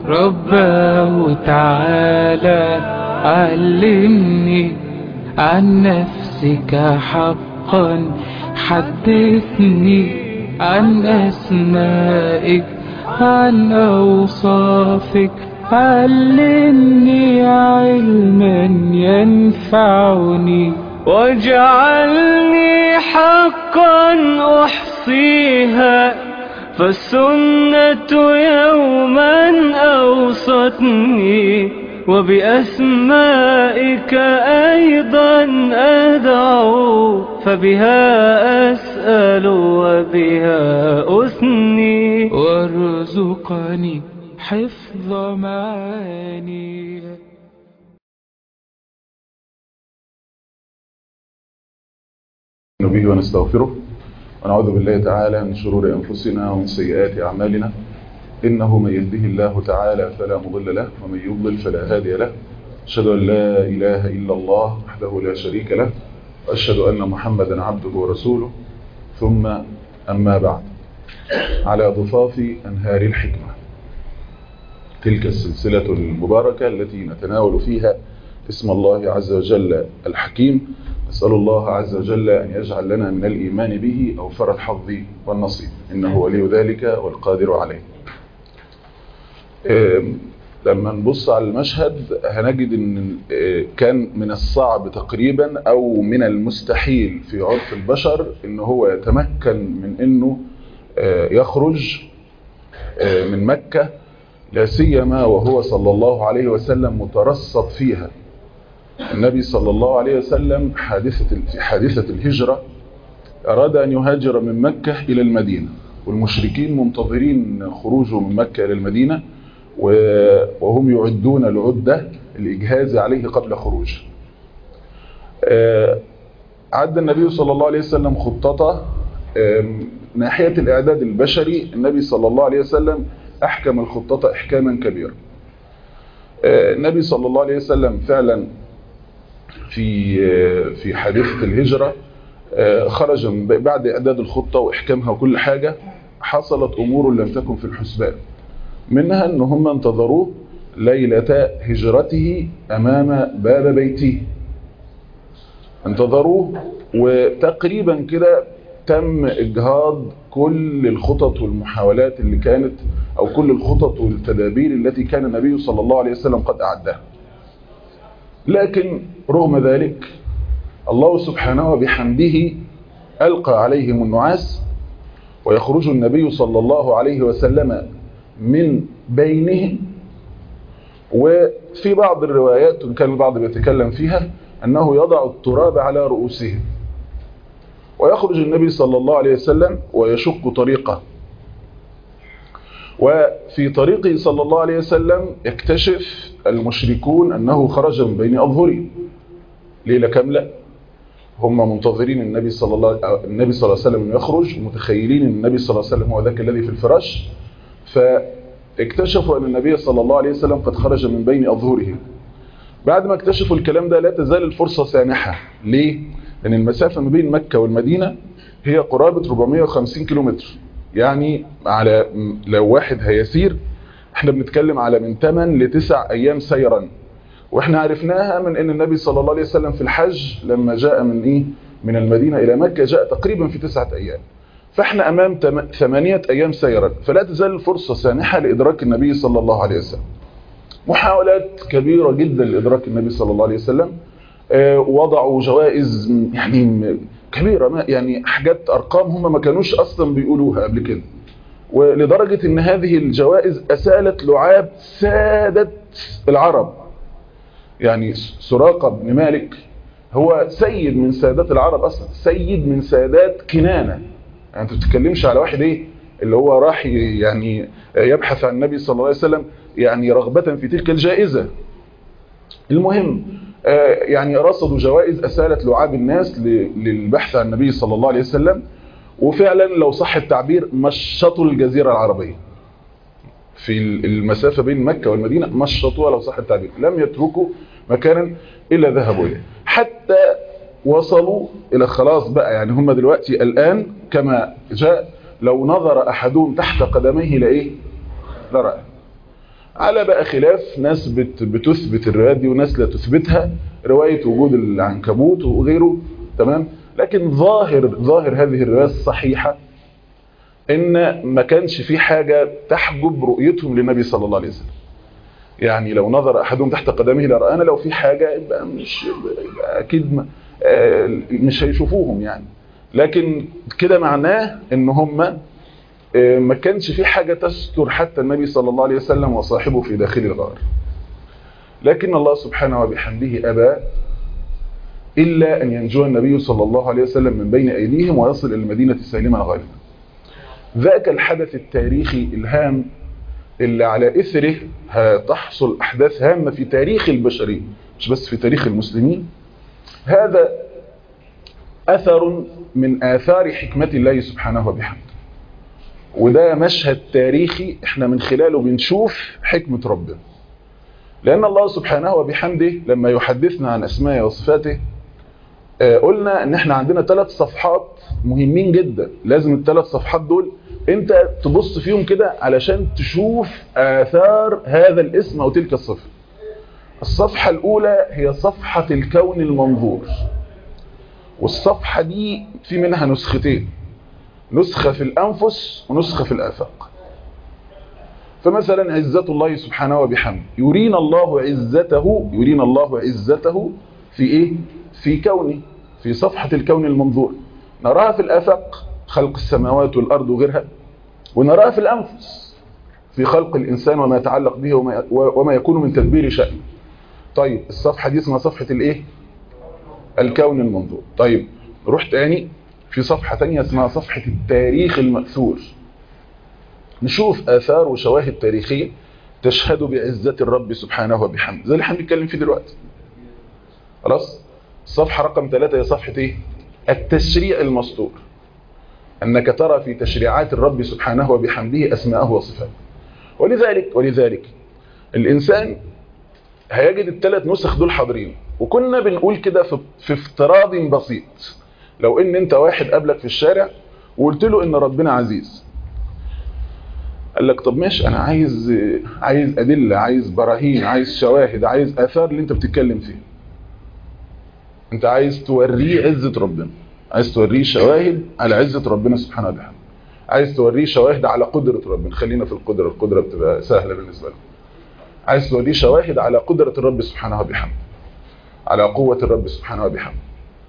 رباه تعالى علمني عن نفسك حقا حدثني عن أسمائك عن أوصافك علمني علما ينفعني واجعلني حقا أحصيها فالسنة يوما أوصتني وبأسمائك أيضا أدعو فبها أسأل وبها أثني وارزقني حفظ معاني به ونستغفره ونعوذ بالله تعالى من شرور أنفسنا ومن سيئات أعمالنا إنه من يهده الله تعالى فلا مضل له ومن يضلل فلا هادي له أشهد أن لا إله إلا الله وحده لا شريك له وأشهد أن محمدا عبده ورسوله ثم أما بعد على ضفاف أنهار الحكمة تلك السلسلة المباركة التي نتناول فيها اسم الله عز وجل الحكيم نسأل الله عز وجل أن يجعل لنا من الإيمان به أوفر الحظ والنصيب إنه ولي ذلك والقادر عليه لما نبص على المشهد هنجد أن كان من الصعب تقريبا أو من المستحيل في عرف البشر أنه هو يتمكن من أنه يخرج من مكة لا سيما وهو صلى الله عليه وسلم مترصد فيها النبي صلى الله عليه وسلم حادثة في حادثة الهجرة أراد أن يهاجر من مكة إلى المدينة والمشركين منتظرين خروجه من مكة إلى المدينة وهم يعدون العدة الإجهاز عليه قبل خروجه عد النبي صلى الله عليه وسلم خطته ناحية الإعداد البشري النبي صلى الله عليه وسلم أحكم الخطة إحكاما كبيرا النبي صلى الله عليه وسلم فعلا في في حادثة الهجرة خرج بعد إعداد الخطة وإحكامها وكل حاجة حصلت أمور لم تكن في الحسبان منها أن هم انتظروه ليلة هجرته أمام باب بيته انتظروه وتقريبا كده تم إجهاض كل الخطط والمحاولات اللي كانت أو كل الخطط والتدابير التي كان النبي صلى الله عليه وسلم قد أعدها لكن رغم ذلك الله سبحانه وبحمده ألقى عليهم النعاس ويخرج النبي صلى الله عليه وسلم من بينهم وفي بعض الروايات كان البعض بيتكلم فيها أنه يضع التراب على رؤوسهم ويخرج النبي صلى الله عليه وسلم ويشق طريقه وفي طريقه صلى الله عليه وسلم يكتشف المشركون أنه خرج من بين أظهرهم ليلة كاملة هم منتظرين النبي صلى الله النبي صلى الله عليه وسلم يخرج متخيلين ان النبي صلى الله عليه وسلم هو ذاك الذي في الفراش فاكتشفوا ان النبي صلى الله عليه وسلم قد خرج من بين أظهرهم بعد ما اكتشفوا الكلام ده لا تزال الفرصة سانحة ليه؟ لأن المسافة ما بين مكة والمدينة هي قرابة 450 كيلومتر يعني على لو واحد هيسير احنا بنتكلم على من 8 ل 9 ايام سيرا واحنا عرفناها من ان النبي صلى الله عليه وسلم في الحج لما جاء من ايه من المدينة الى مكة جاء تقريبا في تسعة ايام فاحنا امام ثمانية ايام سيرا فلا تزال الفرصة سانحة لادراك النبي صلى الله عليه وسلم محاولات كبيرة جدا لادراك النبي صلى الله عليه وسلم وضعوا جوائز يعني كبيرة ما يعني حاجات أرقام هم ما كانوش أصلا بيقولوها قبل كده ولدرجة ان هذه الجوائز أسالت لعاب سادة العرب يعني سراقة بن مالك هو سيد من سادات العرب أصلا سيد من سادات كنانة يعني انت بتتكلمش على واحد ايه اللي هو راح يعني يبحث عن النبي صلى الله عليه وسلم يعني رغبة في تلك الجائزة المهم يعني رصدوا جوائز أسالت لعاب الناس للبحث عن النبي صلى الله عليه وسلم وفعلا لو صح التعبير مشطوا الجزيرة العربية في المسافة بين مكة والمدينة مشطوها لو صح التعبير لم يتركوا مكانا إلا ذهبوا إليه حتى وصلوا إلى خلاص بقى يعني هم دلوقتي الآن كما جاء لو نظر أحدهم تحت قدميه لإيه لرأى على بقى خلاف ناس بت بتثبت الروايات دي وناس لا تثبتها رواية وجود العنكبوت وغيره تمام لكن ظاهر ظاهر هذه الروايات الصحيحة ان ما كانش في حاجة تحجب رؤيتهم للنبي صلى الله عليه وسلم يعني لو نظر احدهم تحت قدمه لرآنا لو في حاجة يبقى مش يبقى اكيد ما مش هيشوفوهم يعني لكن كده معناه ان هم ما كانش في حاجة تستر حتى النبي صلى الله عليه وسلم وصاحبه في داخل الغار لكن الله سبحانه وبحمده أبى إلا أن ينجو النبي صلى الله عليه وسلم من بين أيديهم ويصل إلى المدينة سالما غالبا ذاك الحدث التاريخي الهام اللي على إثره هتحصل أحداث هامة في تاريخ البشرية مش بس في تاريخ المسلمين هذا أثر من آثار حكمة الله سبحانه وبحمده وده مشهد تاريخي احنا من خلاله بنشوف حكمة ربنا لأن الله سبحانه وبحمده لما يحدثنا عن أسماء وصفاته قلنا ان احنا عندنا ثلاث صفحات مهمين جدا لازم الثلاث صفحات دول انت تبص فيهم كده علشان تشوف آثار هذا الاسم أو تلك الصفة الصفحة الأولى هي صفحة الكون المنظور والصفحة دي في منها نسختين نسخة في الأنفس ونسخة في الآفاق فمثلا عزة الله سبحانه وبحمده يرينا الله عزته يرينا الله عزته في إيه؟ في كونه في صفحة الكون المنظور نراها في الآفاق خلق السماوات والأرض وغيرها ونراها في الأنفس في خلق الإنسان وما يتعلق به وما, وما يكون من تدبير شأنه طيب الصفحة دي اسمها صفحة الإيه؟ الكون المنظور طيب نروح تاني في صفحة تانية اسمها صفحة التاريخ المأثور نشوف آثار وشواهد تاريخية تشهد بعزة الرب سبحانه وبحمده زي اللي احنا بنتكلم فيه دلوقتي خلاص الصفحة رقم ثلاثة هي صفحة ايه التشريع المسطور أنك ترى في تشريعات الرب سبحانه وبحمده أسماءه وصفاته ولذلك ولذلك الإنسان هيجد الثلاث نسخ دول حاضرين وكنا بنقول كده في, في افتراض بسيط لو ان انت واحد قابلك في الشارع وقلت له ان ربنا عزيز قال لك طب ماشي انا عايز عايز ادله عايز براهين عايز شواهد عايز اثار اللي انت بتتكلم فيه انت عايز توريه عزه ربنا عايز توريه شواهد على عزه ربنا سبحانه وتعالى عايز توريه شواهد على قدره ربنا خلينا في القدره القدره بتبقى سهله بالنسبه له عايز توريه شواهد على قدره الرب سبحانه وبحمده على قوه الرب سبحانه وبحمده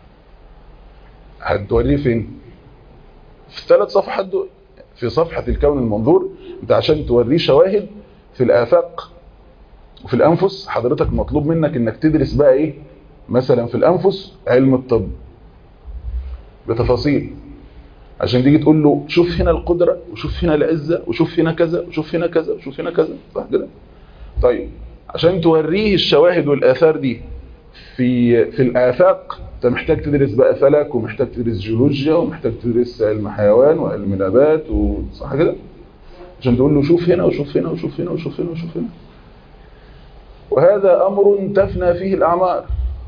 هتوريه فين في الثلاث صفحات دول في صفحة الكون المنظور انت عشان توريه شواهد في الآفاق وفي الأنفس حضرتك مطلوب منك انك تدرس بقى ايه مثلا في الأنفس علم الطب بتفاصيل عشان تيجي تقول له شوف هنا القدرة وشوف هنا العزة وشوف هنا كذا وشوف هنا كذا وشوف هنا كذا صح كده طيب عشان توريه الشواهد والآثار دي في في الآفاق انت محتاج تدرس بقى فلك ومحتاج تدرس جيولوجيا ومحتاج تدرس علم حيوان وعلم نبات وصح كده عشان تقول له شوف هنا وشوف هنا وشوف هنا وشوف هنا وشوف هنا وهذا امر تفنى فيه الاعمار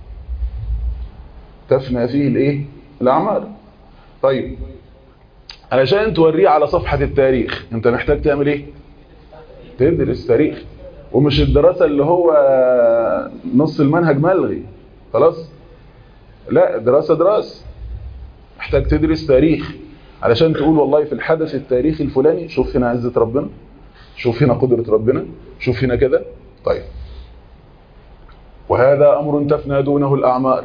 تفنى فيه الايه الاعمار طيب علشان توريه على صفحة التاريخ انت محتاج تعمل ايه تدرس تاريخ ومش الدراسة اللي هو نص المنهج ملغي خلاص لا دراسة دراسة محتاج تدرس تاريخ علشان تقول والله في الحدث التاريخي الفلاني شوف هنا عزة ربنا شوف هنا قدرة ربنا شوف هنا كذا طيب وهذا أمر تفنى دونه الأعمال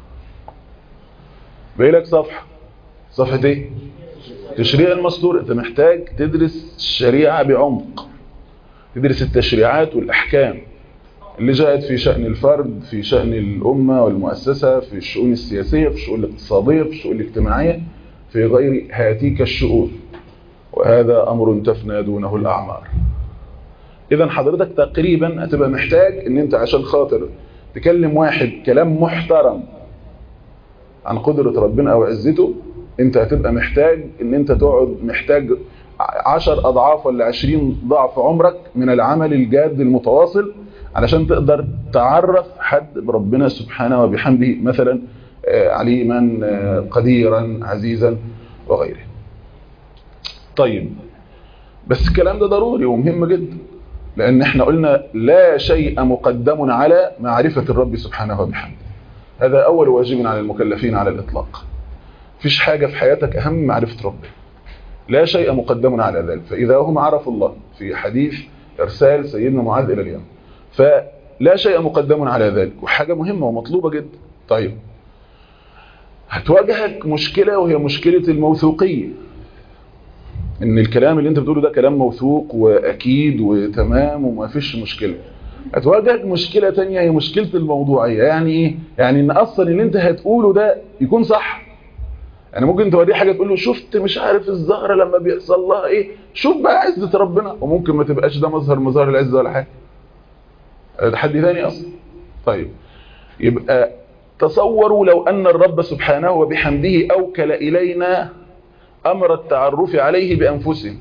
بيلك صفحة صفحة ايه تشريع المصدور انت محتاج تدرس الشريعة بعمق تدرس التشريعات والأحكام اللي جاءت في شأن الفرد في شأن الأمة والمؤسسة في الشؤون السياسية في الشؤون الاقتصادية في الشؤون الاجتماعية في غير هاتيك الشؤون وهذا أمر تفنى دونه الأعمار إذا حضرتك تقريبا هتبقى محتاج ان انت عشان خاطر تكلم واحد كلام محترم عن قدرة ربنا أو عزته انت هتبقى محتاج ان انت تقعد محتاج عشر أضعاف ولا عشرين ضعف عمرك من العمل الجاد المتواصل علشان تقدر تعرف حد بربنا سبحانه وبحمده مثلا عليما قديرا عزيزا وغيره طيب بس الكلام ده ضروري ومهم جدا لان احنا قلنا لا شيء مقدم على معرفة الرب سبحانه وبحمده هذا اول واجب على المكلفين على الاطلاق فيش حاجة في حياتك اهم من معرفة ربك لا شيء مقدم على ذلك فاذا هم عرفوا الله في حديث ارسال سيدنا معاذ الى اليمن فلا شيء مقدم على ذلك وحاجة مهمة ومطلوبة جدا طيب هتواجهك مشكلة وهي مشكلة الموثوقية ان الكلام اللي انت بتقوله ده كلام موثوق واكيد وتمام وما فيش مشكلة هتواجهك مشكلة تانية هي مشكلة الموضوعية يعني ايه يعني ان اصلا اللي انت هتقوله ده يكون صح يعني ممكن توريه حاجة تقول له شفت مش عارف الزهرة لما بيحصل لها ايه شوف بقى عزة ربنا وممكن ما تبقاش ده مظهر مظاهر العزة ولا حاجة ده حد ثاني اصلا طيب يبقى تصوروا لو أن الرب سبحانه وبحمده أوكل إلينا أمر التعرف عليه بأنفسهم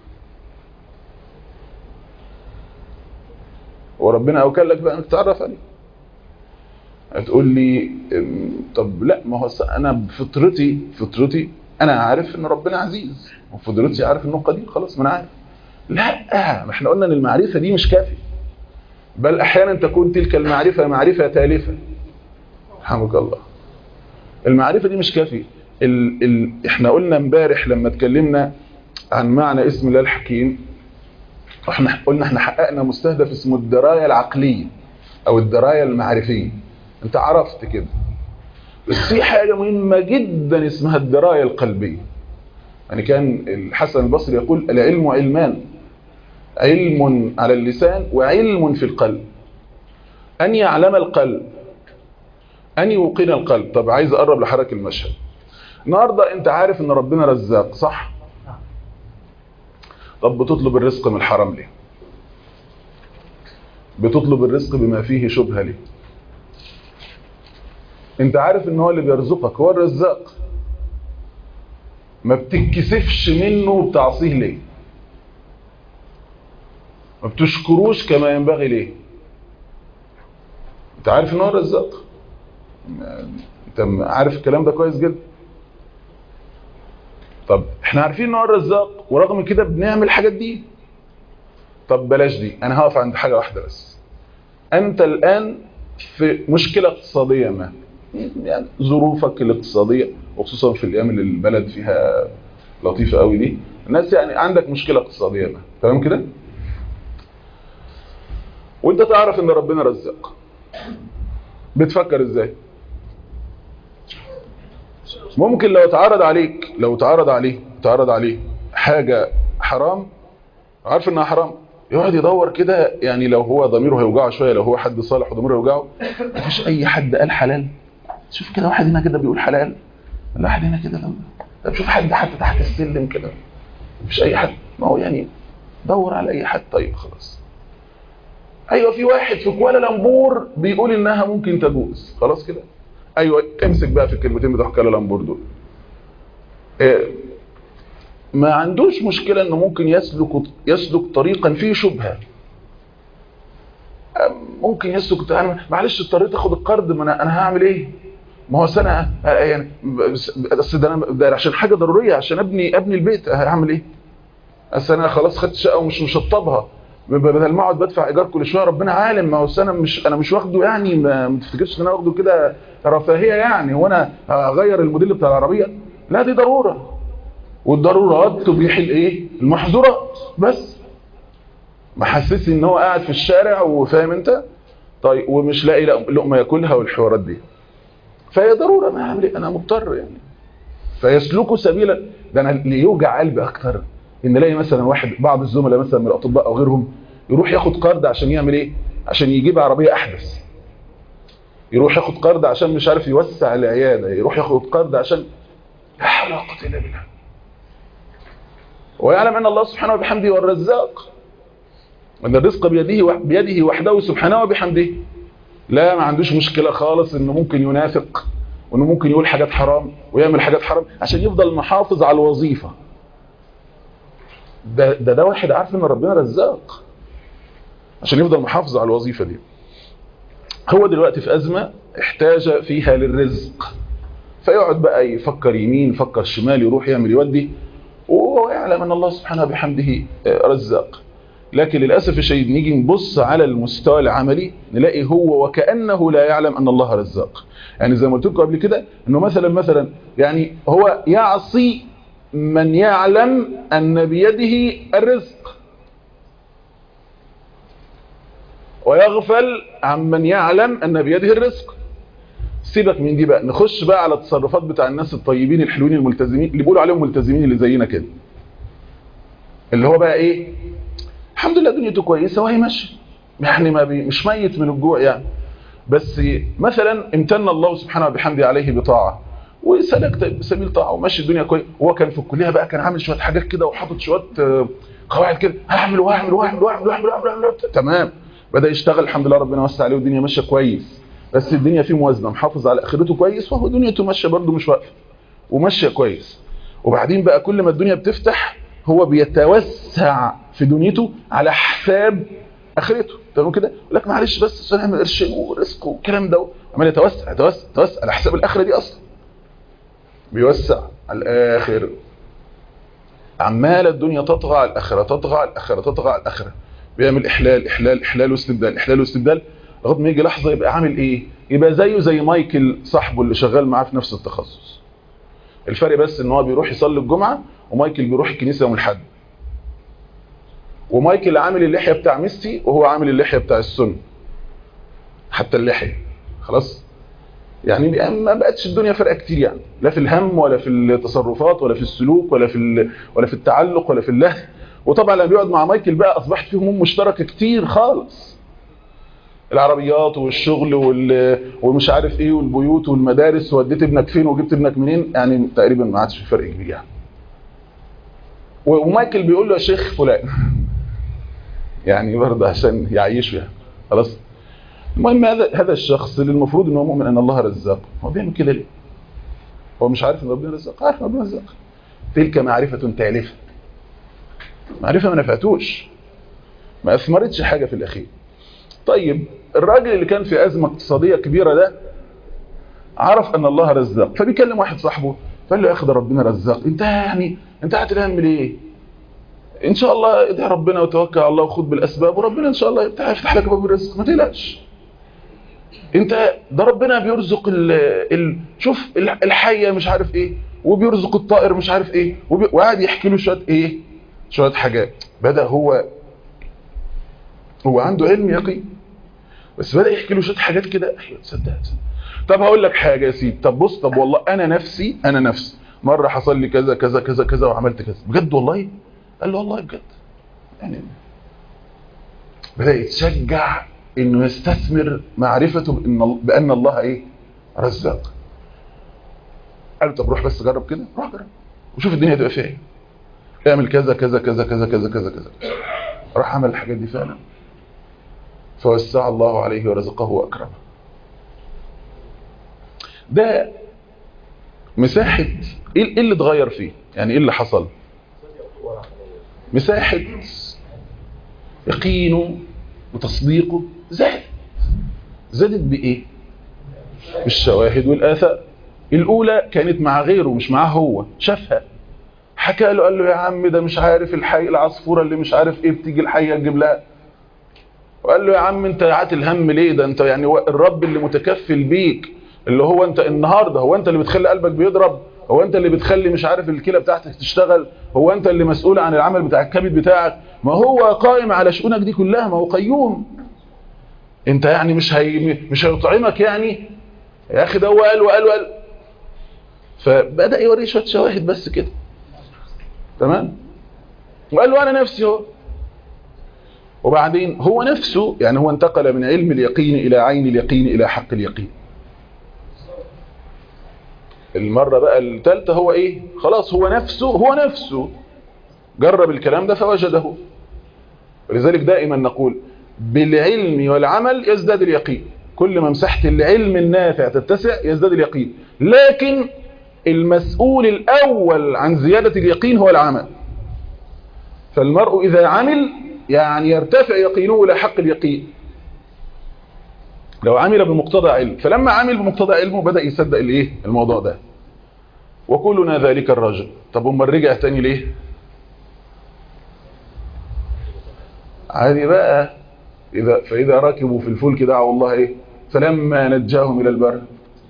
وربنا أوكل لك بأنك تعرف عليه هتقول لي طب لا ما هو أنا بفطرتي فطرتي أنا عارف أن ربنا عزيز وفطرتي عارف أنه قدير خلاص ما أنا عارف لا ما احنا قلنا أن المعرفة دي مش كافية بل أحيانا تكون تلك المعرفة معرفة تالفة رحمك الله المعرفة دي مش كافية ال ال احنا قلنا امبارح لما اتكلمنا عن معنى اسم الله الحكيم احنا قلنا احنا حققنا مستهدف اسمه الدراية العقلية او الدراية المعرفية انت عرفت كده بس في حاجة مهمة جدا اسمها الدراية القلبية يعني كان الحسن البصري يقول العلم علمان علم على اللسان وعلم في القلب أن يعلم القلب أن يوقن القلب طب عايز أقرب لحركة المشهد النهاردة أنت عارف أن ربنا رزاق صح؟ طب بتطلب الرزق من الحرام ليه؟ بتطلب الرزق بما فيه شبهة ليه؟ أنت عارف أن هو اللي بيرزقك هو الرزاق ما بتتكسفش منه وبتعصيه ليه؟ ما بتشكروش كما ينبغي ليه؟ أنت عارف أن هو الرزاق انت عارف الكلام ده كويس جدا طب احنا عارفين ان هو الرزاق ورغم كده بنعمل الحاجات دي طب بلاش دي انا هقف عند حاجه واحده بس انت الان في مشكله اقتصاديه ما يعني ظروفك الاقتصاديه وخصوصا في الايام اللي البلد فيها لطيفه قوي دي الناس يعني عندك مشكله اقتصاديه ما تمام كده وانت تعرف ان ربنا رزاق بتفكر ازاي ممكن لو اتعرض عليك لو اتعرض عليه اتعرض عليه حاجة حرام عارف انها حرام يقعد يدور كده يعني لو هو ضميره هيوجعه شوية لو هو حد صالح وضميره هيوجعه مفيش اي حد قال حلال شوف كده واحد هنا كده بيقول حلال واحد هنا كده لو طب شوف حد حتى تحت السلم كده مفيش اي حد ما هو يعني دور على اي حد طيب خلاص ايوه في واحد في كوالالمبور بيقول انها ممكن تجوز خلاص كده ايوه امسك بقى في الكلمتين بتوع كوالالمبور دول إيه ما عندوش مشكلة انه ممكن يسلك يسلك طريقا فيه شبهة ممكن يسلك انا معلش اضطريت اخد القرض ما انا انا هعمل ايه ما هو سنة يعني بس ده انا ده عشان حاجة ضرورية عشان ابني ابني البيت هعمل ايه اصل انا خلاص خدت شقة ومش مشطبها بدل ما اقعد بدفع ايجار كل شويه ربنا عالم ما هو انا مش انا مش واخده يعني ما تفتكرش ان انا واخده كده رفاهيه يعني هو انا هغير الموديل بتاع العربيه لا دي ضروره والضرورات تبيح الايه المحظورات بس محسسني ان هو قاعد في الشارع وفاهم انت طيب ومش لاقي لقمه ياكلها والحوارات دي فهي ضروره ما اعمل ايه انا مضطر يعني فيسلكوا سبيلا ده انا اللي يوجع قلبي اكتر ان الاقي مثلا واحد بعض الزملاء مثلا من الاطباء او غيرهم يروح ياخد قرض عشان يعمل ايه عشان يجيب عربيه احدث يروح ياخد قرض عشان مش عارف يوسع العياده يروح ياخد قرض عشان لا حول ولا قوه الا بالله ويعلم ان الله سبحانه وبحمده هو الرزاق وان الرزق بيده بيده وحده سبحانه وبحمده لا ما عندوش مشكله خالص انه ممكن ينافق وانه ممكن يقول حاجات حرام ويعمل حاجات حرام عشان يفضل محافظ على الوظيفه ده ده, ده واحد عارف ان ربنا رزاق عشان يفضل محافظ على الوظيفه دي هو دلوقتي في ازمه احتاج فيها للرزق فيقعد بقى يفكر يمين يفكر شمال يروح يعمل يودي وهو يعلم ان الله سبحانه بحمده رزاق لكن للأسف الشديد نيجي نبص على المستوى العملي نلاقي هو وكأنه لا يعلم أن الله رزاق يعني زي ما قلت لكم قبل كده انه مثلا مثلا يعني هو يعصي من يعلم أن بيده الرزق ويغفل عمن يعلم أن بيده الرزق سيبك من دي بقى نخش بقى على التصرفات بتاع الناس الطيبين الحلوين الملتزمين اللي بيقولوا عليهم ملتزمين اللي زينا كده اللي هو بقى ايه الحمد لله دنيته كويسه وهي ماشيه يعني ما بي مش ميت من الجوع يعني بس مثلا امتن الله سبحانه وبحمده عليه بطاعه وسلك سبيل طاعه وماشي الدنيا كويس هو كان في الكليه بقى كان عامل شويه حاجات كده وحاطط شويه قواعد كده هعمل وهعمل وهعمل وهعمل وهعمل وهعمل تمام بدا يشتغل الحمد لله ربنا وسع عليه والدنيا ماشيه كويس بس الدنيا فيه موازنه محافظ على اخرته كويس وهو دنيته ماشيه برده مش واقفه وماشيه كويس وبعدين بقى كل ما الدنيا بتفتح هو بيتوسع في دنيته على حساب اخرته تمام كده يقول لك معلش بس عشان نعمل قرشين ورزق والكلام ده عمال يتوسع يتوسع يتوسع على حساب الاخره دي اصلا بيوسع على الاخر عماله الدنيا تطغى على الاخره تطغى على الاخره تطغى على الاخره بيعمل احلال احلال احلال واستبدال احلال واستبدال لغايه ما يجي لحظه يبقى عامل ايه يبقى زيه زي مايكل صاحبه اللي شغال معاه في نفس التخصص الفرق بس ان هو بيروح يصلي الجمعه ومايكل بيروح الكنيسه يوم الاحد ومايكل عامل اللحيه بتاع ميسي وهو عامل اللحيه بتاع السن حتى اللحيه خلاص يعني ما بقتش الدنيا فرقه كتير يعني لا في الهم ولا في التصرفات ولا في السلوك ولا في ولا في التعلق ولا في اللهو وطبعا لما بيقعد مع مايكل بقى اصبحت فيه هموم مشتركه كتير خالص العربيات والشغل ومش عارف ايه والبيوت والمدارس وديت ابنك فين وجبت ابنك منين يعني تقريبا ما عادش في فرق كبير يعني ومايكل بيقول له يا شيخ فلان يعني برضه عشان يعيشه يعني خلاص المهم هذا هذا الشخص اللي المفروض ان هو مؤمن ان الله رزاق هو بيعمل كده ليه هو مش عارف ان ربنا رزاق عارف ان ربنا رزاق تلك معرفه تالفه معرفه ما نفعتوش ما اثمرتش حاجه في الاخير طيب الراجل اللي كان في ازمه اقتصاديه كبيره ده عرف ان الله رزاق فبيكلم واحد صاحبه فقال له يا اخي ده ربنا رزاق انت يعني انت هتلهم ليه ان شاء الله ادعي ربنا وتوكل على الله وخد بالاسباب وربنا ان شاء الله يفتح لك باب الرزق ما تقلقش انت ده ربنا بيرزق ال ال شوف الحيه مش عارف ايه وبيرزق الطائر مش عارف ايه وبي... وقعد يحكي له شويه ايه شويه حاجات بدا هو هو عنده علم يقين بس بدا يحكي له شويه حاجات كده ايوه تصدق طب هقول لك حاجه يا سيدي طب بص طب والله انا نفسي انا نفسي مره حصل لي كذا كذا كذا كذا وعملت كذا بجد والله قال له والله بجد يعني بدا يتشجع انه يستثمر معرفته بان بان الله ايه رزاق قال له طب روح بس جرب كده روح جرب وشوف الدنيا هتبقى فيها ايه اعمل كذا كذا كذا كذا كذا كذا كذا راح عمل الحاجات دي فعلا فوسع الله عليه ورزقه واكرمه ده مساحه ايه اللي اتغير فيه يعني ايه اللي حصل مساحه يقينه وتصديقه زادت زادت بايه بالشواهد والاثار الاولى كانت مع غيره مش معاه هو شافها حكى له قال له يا عم ده مش عارف الحي العصفوره اللي مش عارف ايه بتيجي الحيه تجيب لها وقال له يا عم انت عات الهم ليه ده انت يعني الرب اللي متكفل بيك اللي هو انت النهارده هو انت اللي بتخلي قلبك بيضرب هو انت اللي بتخلي مش عارف الكلى بتاعتك تشتغل هو انت اللي مسؤول عن العمل بتاع الكبد بتاعك ما هو قائم على شؤونك دي كلها ما هو قيوم انت يعني مش هي مش هيطعمك يعني يا اخي ده هو قال وقال وقال فبدا يوريه شويه شواهد بس كده تمام وقال له انا نفسي هو وبعدين هو نفسه يعني هو انتقل من علم اليقين الى عين اليقين الى حق اليقين المرة بقى الثالثة هو ايه خلاص هو نفسه هو نفسه جرب الكلام ده فوجده ولذلك دائما نقول بالعلم والعمل يزداد اليقين كل ما مساحة العلم النافع تتسع يزداد اليقين لكن المسؤول الأول عن زيادة اليقين هو العمل فالمرء إذا عمل يعني يرتفع يقينه إلى حق اليقين لو عمل بمقتضى علم فلما عمل بمقتضى علمه بدأ يصدق الايه الموضوع ده وكلنا ذلك الرجل طب امال رجع تاني ليه عادي بقى إذا فإذا ركبوا في الفلك دعوا الله إيه فلما نجاهم إلى البر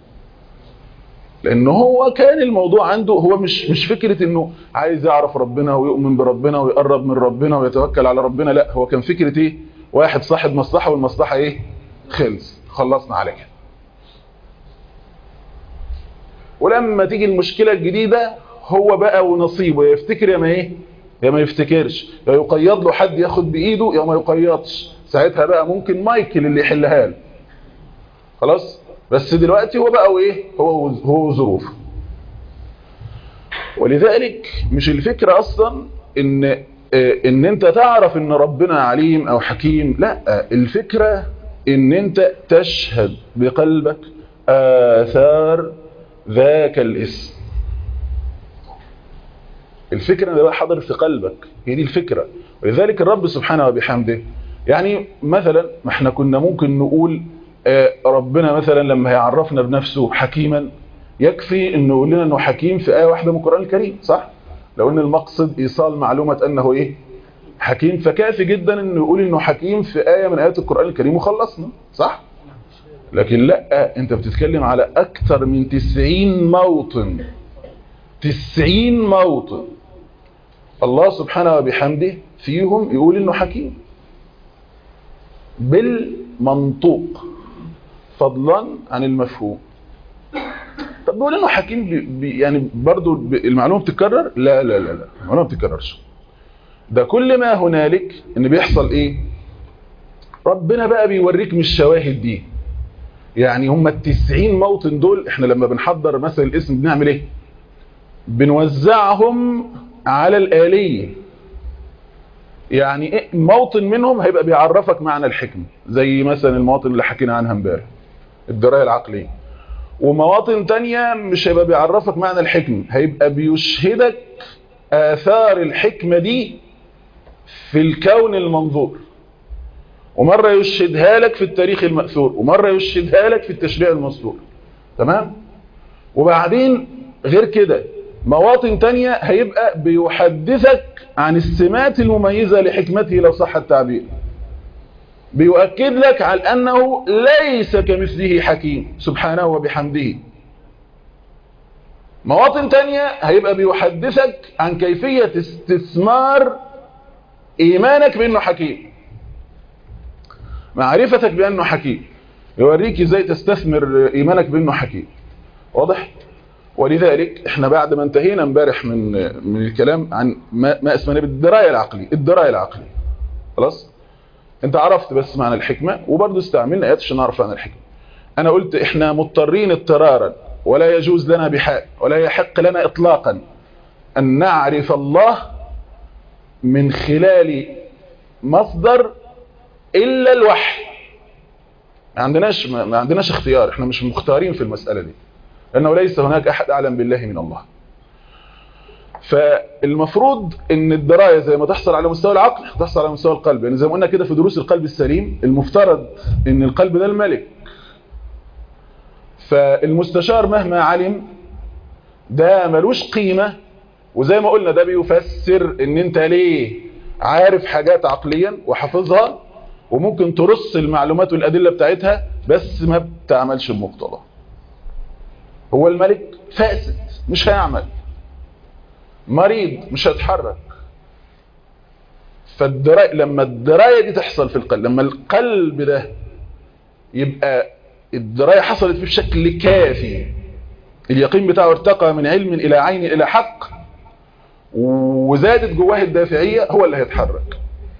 لأن هو كان الموضوع عنده هو مش مش فكرة إنه عايز يعرف ربنا ويؤمن بربنا ويقرب من ربنا ويتوكل على ربنا لا هو كان فكرة إيه واحد صاحب مصلحة والمصلحة إيه خلص خلصنا على كده ولما تيجي المشكلة الجديدة هو بقى ونصيبه يا يفتكر يا ما ايه يا ما يفتكرش يا يقيض له حد ياخد بايده يا ما يقيضش ساعتها بقى ممكن مايكل اللي يحلها له خلاص بس دلوقتي هو بقى وايه هو هو ظروفه ولذلك مش الفكرة اصلا ان ان انت تعرف ان ربنا عليم او حكيم لا الفكرة ان انت تشهد بقلبك آثار ذاك الاسم الفكرة ده بقى حاضر في قلبك هي دي الفكرة ولذلك الرب سبحانه وبحمده يعني مثلا ما احنا كنا ممكن نقول ربنا مثلا لما هيعرفنا بنفسه حكيما يكفي انه يقول لنا انه حكيم في آية واحدة من القرآن الكريم صح؟ لو ان المقصد ايصال معلومة انه ايه حكيم فكافي جدا انه يقول انه حكيم في آية من آيات القرآن الكريم وخلصنا صح؟ لكن لا انت بتتكلم على اكثر من 90 موطن 90 موطن الله سبحانه وبحمده فيهم يقول انه حكيم بالمنطوق فضلا عن المفهوم طب بيقول انه حكيم بي بي يعني برضو المعلومه بتتكرر لا لا لا لا المعلومه ما بتتكررش ده كل ما هنالك ان بيحصل ايه ربنا بقى بيوريك من الشواهد دي يعني هم التسعين موطن دول احنا لما بنحضر مثلا الاسم بنعمل ايه بنوزعهم على الآلية يعني إيه موطن منهم هيبقى بيعرفك معنى الحكمة زي مثلا المواطن اللي حكينا عنها امبارح الدراية العقلية ومواطن تانية مش هيبقى بيعرفك معنى الحكمة هيبقى بيشهدك آثار الحكمة دي في الكون المنظور ومرة يشهدها لك في التاريخ المأثور ومرة يشهدها لك في التشريع المسطور تمام وبعدين غير كده مواطن تانية هيبقى بيحدثك عن السمات المميزة لحكمته لو صح التعبير بيؤكد لك على أنه ليس كمثله حكيم سبحانه وبحمده مواطن تانية هيبقى بيحدثك عن كيفية استثمار إيمانك بأنه حكيم معرفتك بأنه حكيم يوريك ازاي تستثمر إيمانك بأنه حكيم واضح؟ ولذلك احنا بعد ما انتهينا امبارح من من الكلام عن ما, ما اسمنا بالدرايه العقليه الدرايه العقليه خلاص انت عرفت بس معنى الحكمه وبرضه استعملنا ايات عشان نعرف معنى الحكمه انا قلت احنا مضطرين اضطرارا ولا يجوز لنا بحال ولا يحق لنا اطلاقا ان نعرف الله من خلال مصدر الا الوحي ما عندناش ما عندناش اختيار احنا مش مختارين في المساله دي لأنه ليس هناك أحد أعلم بالله من الله فالمفروض ان الدراية زي ما تحصل على مستوى العقل تحصل على مستوى القلب يعني زي ما قلنا كده في دروس القلب السليم المفترض ان القلب ده الملك فالمستشار مهما علم ده ملوش قيمة وزي ما قلنا ده بيفسر ان انت ليه عارف حاجات عقليا وحافظها وممكن ترص المعلومات والأدلة بتاعتها بس ما بتعملش بمقتضى هو الملك فاسد مش هيعمل مريض مش هيتحرك فالدراية لما الدراية دي تحصل في القلب لما القلب ده يبقى الدراية حصلت فيه بشكل كافي اليقين بتاعه ارتقى من علم إلى عين إلى حق وزادت جواه الدافعية هو اللي هيتحرك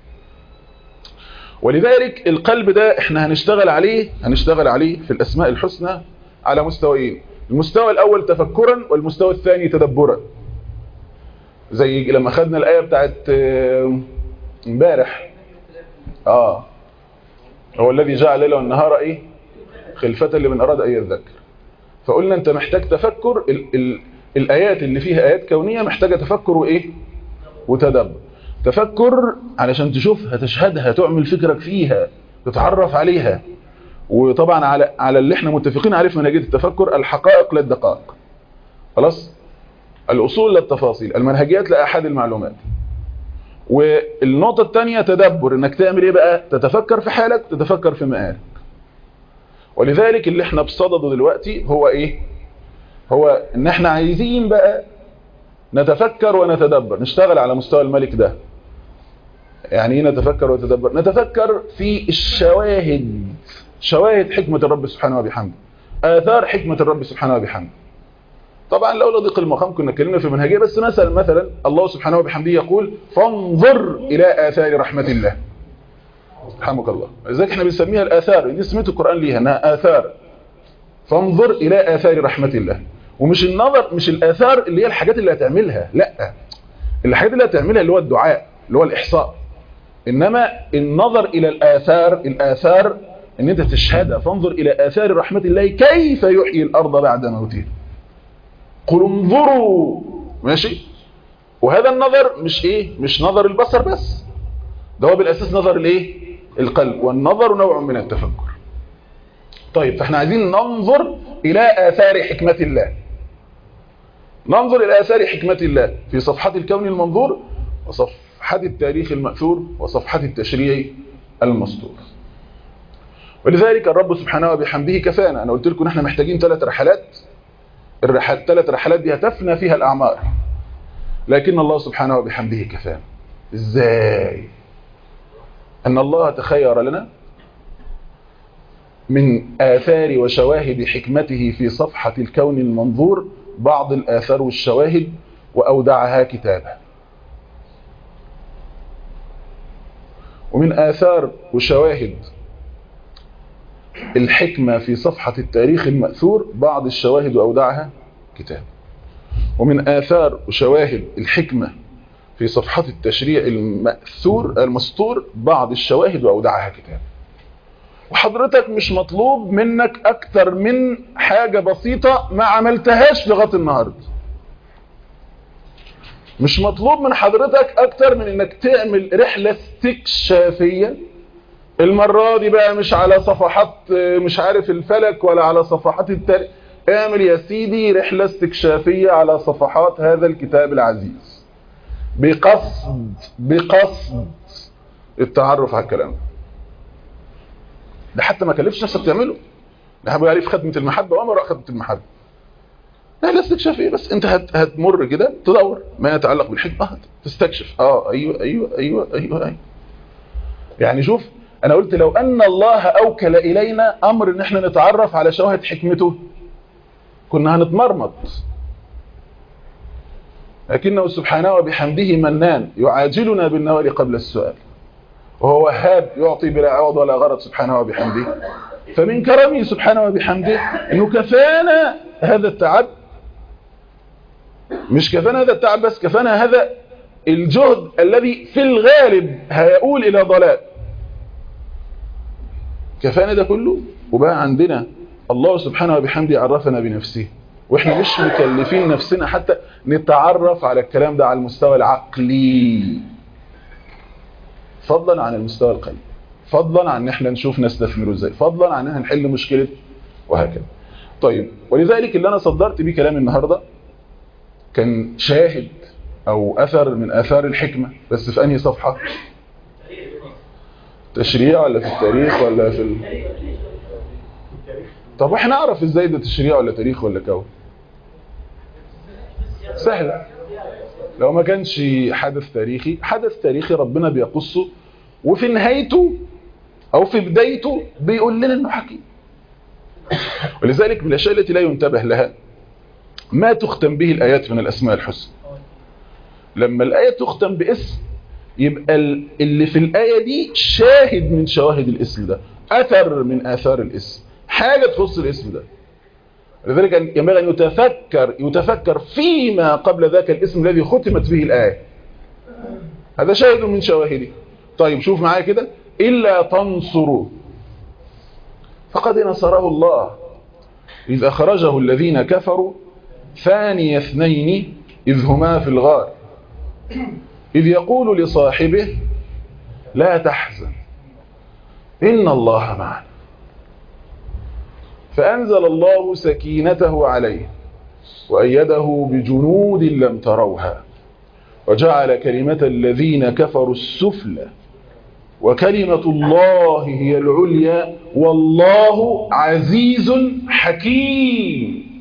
ولذلك القلب ده احنا هنشتغل عليه هنشتغل عليه في الأسماء الحسنى على مستويين المستوى الأول تفكرا والمستوى الثاني تدبرا زي لما خدنا الآية بتاعت امبارح اه هو الذي جعل الليل والنهار ايه خلفة لمن أراد أن يذكر فقلنا أنت محتاج تفكر ال ال الآيات اللي فيها آيات كونية محتاجة تفكر وإيه وتدبر تفكر علشان تشوفها تشهدها تعمل فكرك فيها تتعرف عليها وطبعا على على اللي احنا متفقين عليه في منهجيه التفكر الحقائق للدقائق خلاص الاصول للتفاصيل المنهجيات لاحد المعلومات والنقطة الثانية تدبر انك تعمل ايه بقى تتفكر في حالك تتفكر في مآلك ولذلك اللي احنا بصدده دلوقتي هو ايه هو ان احنا عايزين بقى نتفكر ونتدبر نشتغل على مستوى الملك ده يعني ايه نتفكر ونتدبر نتفكر في الشواهد شواهد حكمة الرب سبحانه وبحمده آثار حكمة الرب سبحانه وبحمده طبعا لولا ضيق المقام كنا اتكلمنا في منهجيه بس مثلا مثلا الله سبحانه وبحمده يقول فانظر الى اثار رحمه الله رحمك الله لذلك احنا بنسميها الاثار دي سميت القران ليها انها اثار فانظر الى اثار رحمه الله ومش النظر مش الاثار اللي هي الحاجات اللي هتعملها لا الحاجات اللي هتعملها اللي هو الدعاء اللي هو الاحصاء انما النظر الى الاثار الاثار ان انت تشهدها فانظر الى اثار رحمه الله كيف يحيي الارض بعد موتها قل انظروا ماشي وهذا النظر مش ايه مش نظر البصر بس ده هو بالاساس نظر الايه القلب والنظر نوع من التفكر طيب فاحنا عايزين ننظر الى اثار حكمة الله ننظر الى اثار حكمة الله في صفحات الكون المنظور وصفحات التاريخ المأثور وصفحات التشريع المسطور ولذلك الرب سبحانه وبحمده كفانا انا قلت لكم احنا محتاجين ثلاث رحلات الرحلات الثلاث رحلات دي هتفنى فيها الأعمار لكن الله سبحانه وبحمده كفانا ازاي أن الله تخير لنا من آثار وشواهد حكمته في صفحة الكون المنظور بعض الآثار والشواهد وأودعها كتابا ومن آثار وشواهد الحكمة في صفحة التاريخ المأثور بعض الشواهد وأودعها كتاب ومن آثار وشواهد الحكمة في صفحات التشريع المأثور المسطور بعض الشواهد وأودعها كتاب وحضرتك مش مطلوب منك أكتر من حاجة بسيطة ما عملتهاش لغاية النهاردة مش مطلوب من حضرتك أكتر من إنك تعمل رحلة استكشافية المرة دي بقى مش على صفحات مش عارف الفلك ولا على صفحات التاريخ اعمل يا سيدي رحلة استكشافية على صفحات هذا الكتاب العزيز بقصد بقصد التعرف على الكلام ده حتى ما كلفش نفسك تعمله ده بيقول عليه في خدمة المحبة وما وراء خدمة المحبة رحلة استكشافية بس انت هت هتمر كده تدور ما يتعلق بالحكمة تستكشف اه ايوه ايوه ايوه ايوه ايوه يعني شوف انا قلت لو ان الله اوكل الينا امر ان احنا نتعرف على شواهد حكمته كنا هنتمرمط لكنه سبحانه وبحمده منان يعاجلنا بالنوال قبل السؤال وهو وهاب يعطي بلا عوض ولا غرض سبحانه وبحمده فمن كرمه سبحانه وبحمده انه كفانا هذا التعب مش كفانا هذا التعب بس كفانا هذا الجهد الذي في الغالب هيقول الى ضلال كفانا ده كله وبقى عندنا الله سبحانه وبحمده عرفنا بنفسه واحنا مش مكلفين نفسنا حتى نتعرف على الكلام ده على المستوى العقلي فضلا عن المستوى القلبي فضلا عن ان احنا نشوف نستثمره ازاي فضلا عن ان احنا نحل مشكله وهكذا طيب ولذلك اللي انا صدرت بيه كلام النهارده كان شاهد او اثر من اثار الحكمه بس في انهي صفحه تشريع ولا في التاريخ ولا في ال... طب احنا نعرف ازاي ده تشريع ولا تاريخ ولا كون سهل لو ما كانش حدث تاريخي حدث تاريخي ربنا بيقصه وفي نهايته او في بدايته بيقول لنا انه حكيم ولذلك من الاشياء التي لا ينتبه لها ما تختم به الايات من الاسماء الحسنى لما الايه تختم باسم يبقى اللي في الآية دي شاهد من شواهد الاسم ده أثر من آثار الاسم حاجة تخص الاسم ده لذلك ينبغي أن يتفكر يتفكر فيما قبل ذاك الاسم الذي ختمت به الآية هذا شاهد من شواهده طيب شوف معايا كده إلا تنصروا فقد نصره الله إذ أخرجه الذين كفروا ثاني اثنين إذ هما في الغار إذ يقول لصاحبه لا تحزن إن الله معنا فأنزل الله سكينته عليه وأيده بجنود لم تروها وجعل كلمة الذين كفروا السفلى وكلمة الله هي العليا والله عزيز حكيم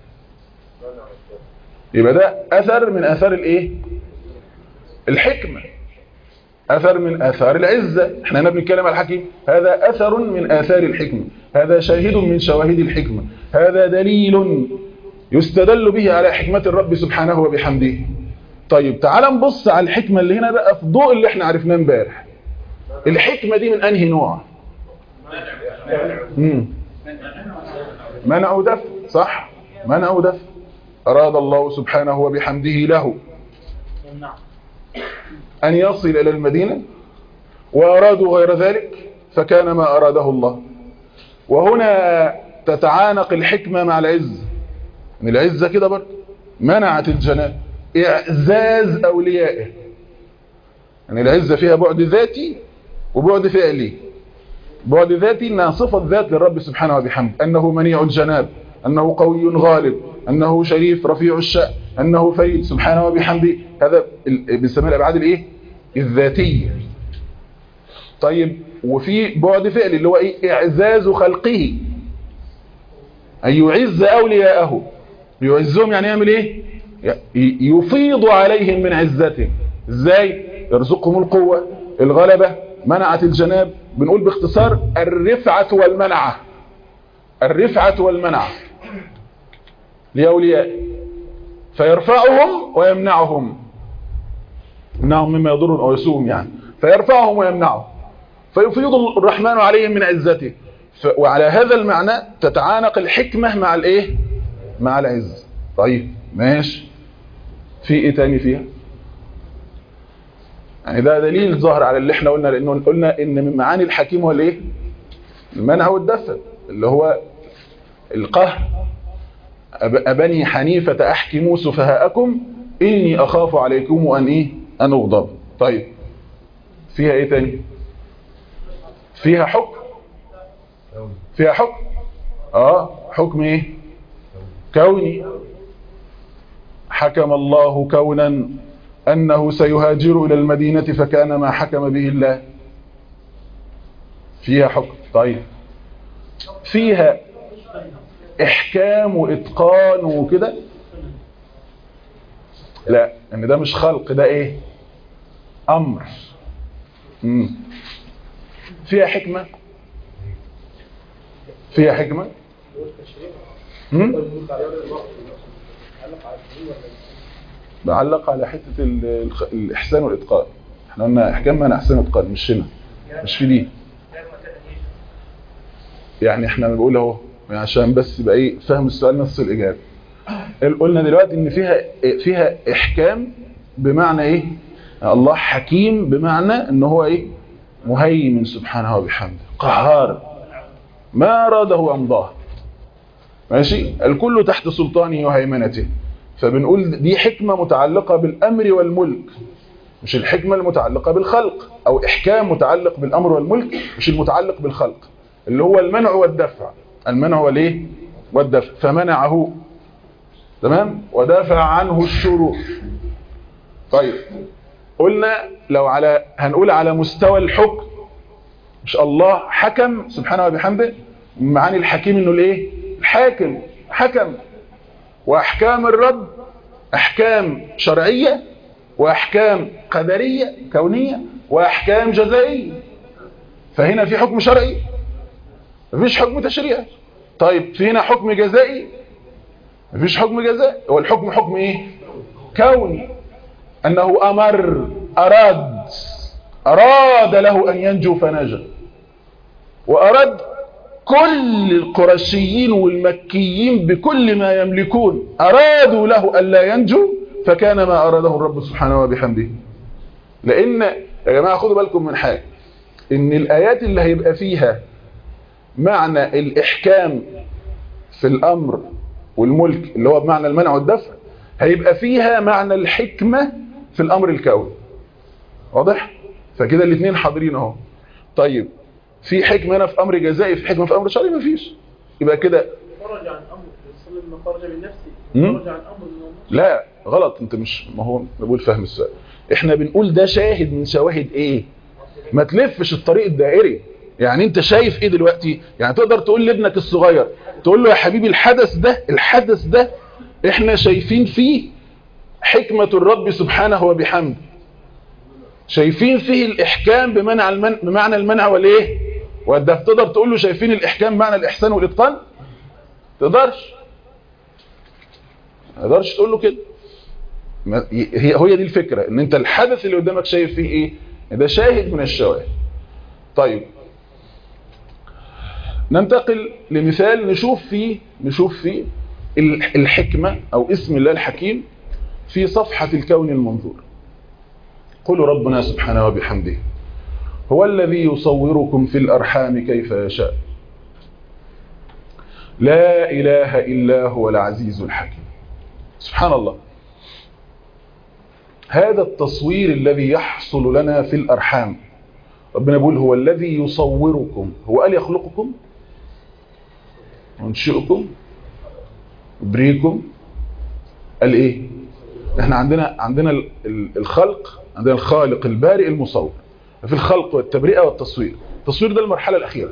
يبقى ده أثر من أثار الإيه؟ الحكمة أثر من آثار العزة احنا هنا بنتكلم على الحكيم هذا أثر من آثار الحكمة هذا شاهد من شواهد الحكمة هذا دليل يستدل به على حكمة الرب سبحانه وبحمده طيب تعال نبص على الحكمة اللي هنا بقى في ضوء اللي احنا عرفناه امبارح الحكمة دي من أنهي نوع مم. منع ودفع صح منع ودفع أراد الله سبحانه وبحمده له أن يصل إلى المدينة وأرادوا غير ذلك فكان ما أراده الله وهنا تتعانق الحكمة مع العز من العزة كده برضه منعت الجناب إعزاز أوليائه يعني العزة فيها بعد ذاتي وبعد فعلي بعد ذاتي انها صفة ذات للرب سبحانه وبحمده أنه منيع الجناب أنه قوي غالب أنه شريف رفيع الشأن أنه فريد سبحانه وبحمده هذا بنسميه الأبعاد الإيه؟ الذاتية طيب وفي بعد فعلي اللي هو إيه؟ إعزاز خلقه أن يعز أولياءه يعزهم يعني يعمل إيه؟ يفيض عليهم من عزته إزاي؟ يرزقهم القوة الغلبة منعت الجناب بنقول باختصار الرفعة والمنعة الرفعة والمنعة لأولياء فيرفعهم ويمنعهم يمنعهم مما يضرهم أو يسوهم يعني فيرفعهم ويمنعهم فيفيض الرحمن عليهم من عزته وعلى هذا المعنى تتعانق الحكمة مع الايه مع العز طيب ماشي في ايه تاني فيها يعني ده دليل ظاهر على اللي احنا قلنا لانه قلنا ان من معاني الحكيم هو الايه المنع والدفع اللي هو القهر أبني حنيفة أحكموا سفهاءكم إني أخاف عليكم أن إيه أن أغضب طيب فيها إيه تاني فيها حكم فيها حكم آه حكم إيه كوني حكم الله كونا أنه سيهاجر إلى المدينة فكان ما حكم به الله فيها حكم طيب فيها إحكام وإتقان وكده لا ان ده مش خلق ده ايه امر مم. فيها حكمة فيها حكمة مم؟ بعلق على حتة الإحسان والإتقان احنا قلنا احكام معنى احسان وإتقان مش هنا مش في دي يعني احنا بنقول اهو عشان بس يبقى ايه فهم السؤال نص الإجابة قلنا دلوقتي ان فيها فيها احكام بمعنى ايه الله حكيم بمعنى ان هو ايه مهيمن سبحانه وبحمده قهار ما اراده امضاه ماشي الكل تحت سلطانه وهيمنته فبنقول دي حكمة متعلقة بالامر والملك مش الحكمة المتعلقة بالخلق او احكام متعلق بالامر والملك مش المتعلق بالخلق اللي هو المنع والدفع المنع والايه والدفع فمنعه تمام ودافع عنه الشرور طيب قلنا لو على هنقول على مستوى الحكم مش الله حكم سبحانه وبحمده معاني الحكيم انه الايه الحاكم حكم واحكام الرب احكام شرعية واحكام قدرية كونية واحكام جزائية فهنا في حكم شرعي مفيش حكم تشريعي طيب في هنا حكم جزائي مفيش حكم جزاء هو الحكم حكم ايه كوني انه امر اراد اراد له ان ينجو فنجا واراد كل القرشيين والمكيين بكل ما يملكون ارادوا له الا ينجو فكان ما اراده الرب سبحانه وبحمده لان يا جماعه خدوا بالكم من حاجه ان الايات اللي هيبقى فيها معنى الاحكام في الامر والملك اللي هو بمعنى المنع والدفع هيبقى فيها معنى الحكمة في الأمر الكوني واضح؟ فكده الاثنين حاضرين اهو طيب في حكمة هنا في أمر جزائي في حكمة في أمر شرعي مفيش يبقى كده خرج عن أمر يصل ما خرج من نفسه خرج عن أمر من الله لا غلط انت مش ما هو بقول فهم السؤال احنا بنقول ده شاهد من شواهد ايه ما تلفش الطريق الدائري يعني انت شايف ايه دلوقتي يعني تقدر تقول لابنك الصغير تقول له يا حبيبي الحدث ده الحدث ده احنا شايفين فيه حكمة الرب سبحانه وبحمده شايفين فيه الإحكام بمنع المنع بمعنى المنع والإيه وده تقدر تقول له شايفين الإحكام بمعنى الإحسان والإتقان تقدرش تقدرش تقول له كده هي هي دي الفكرة ان انت الحدث اللي قدامك شايف فيه ايه ده شاهد من الشواهد طيب ننتقل لمثال نشوف فيه نشوف فيه الحكمة او اسم الله الحكيم في صفحة الكون المنظور قل ربنا سبحانه وبحمده هو الذي يصوركم في الأرحام كيف يشاء لا إله إلا هو العزيز الحكيم سبحان الله هذا التصوير الذي يحصل لنا في الأرحام ربنا يقول هو الذي يصوركم هو قال يخلقكم وينشئكم يبريكم قال ايه احنا عندنا عندنا الخلق عندنا الخالق البارئ المصور في الخلق والتبرئة والتصوير التصوير ده المرحلة الأخيرة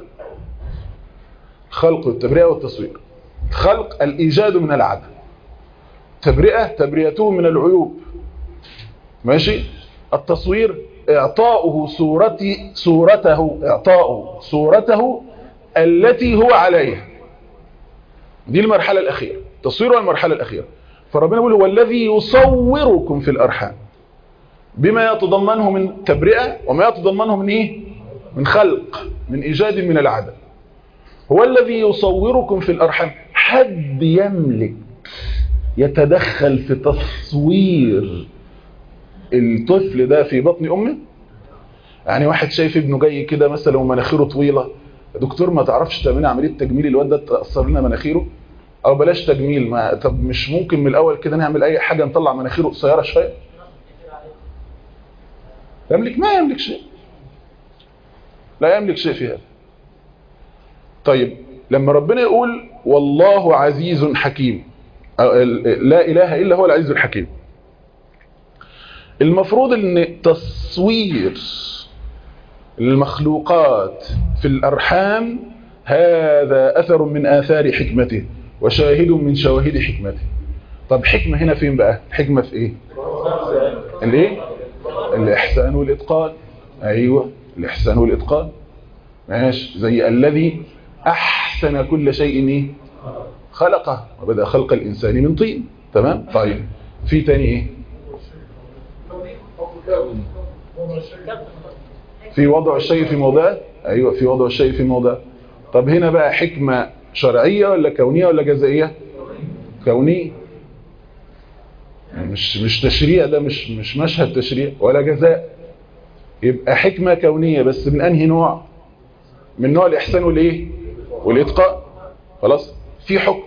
الخلق والتبرئة والتصوير الخلق الإيجاد من العدم تبرئة تبرئته من العيوب ماشي التصوير إعطاؤه صورتي صورته إعطاؤه صورته التي هو عليها دي المرحلة الأخيرة تصوير المرحلة الأخيرة فربنا يقول هو الذي يصوركم في الأرحام بما يتضمنه من تبرئة وما يتضمنه من إيه؟ من خلق من إيجاد من العدم هو الذي يصوركم في الأرحام حد يملك يتدخل في تصوير الطفل ده في بطن أمه يعني واحد شايف ابنه جاي كده مثلا ومناخيره طويلة دكتور ما تعرفش تعمل عملية تجميل الواد ده تأثر لنا مناخيره او بلاش تجميل ما طب مش ممكن من الاول كده نعمل اي حاجة نطلع مناخيره قصيرة شوية يملك ما يملك شيء لا يملك شيء في هذا طيب لما ربنا يقول والله عزيز حكيم لا اله الا هو العزيز الحكيم المفروض ان تصوير المخلوقات في الارحام هذا اثر من اثار حكمته وشاهد من شواهد حكمته طب حكمة هنا فين بقى الحكمة في ايه الايه الاحسان والاتقان ايوه الاحسان والاتقان ماشي زي الذي احسن كل شيء ايه خلقه وبدأ خلق الانسان من طين تمام طيب في تاني ايه في وضع الشيء في موضعه ايوه في وضع الشيء في موضعه طب هنا بقى حكمة شرعية ولا كونية ولا جزائية كونية مش مش تشريع ده مش مش مشهد تشريع ولا جزاء يبقى حكمة كونية بس من انهي نوع من نوع الاحسان والايه والاتقاء خلاص في حكم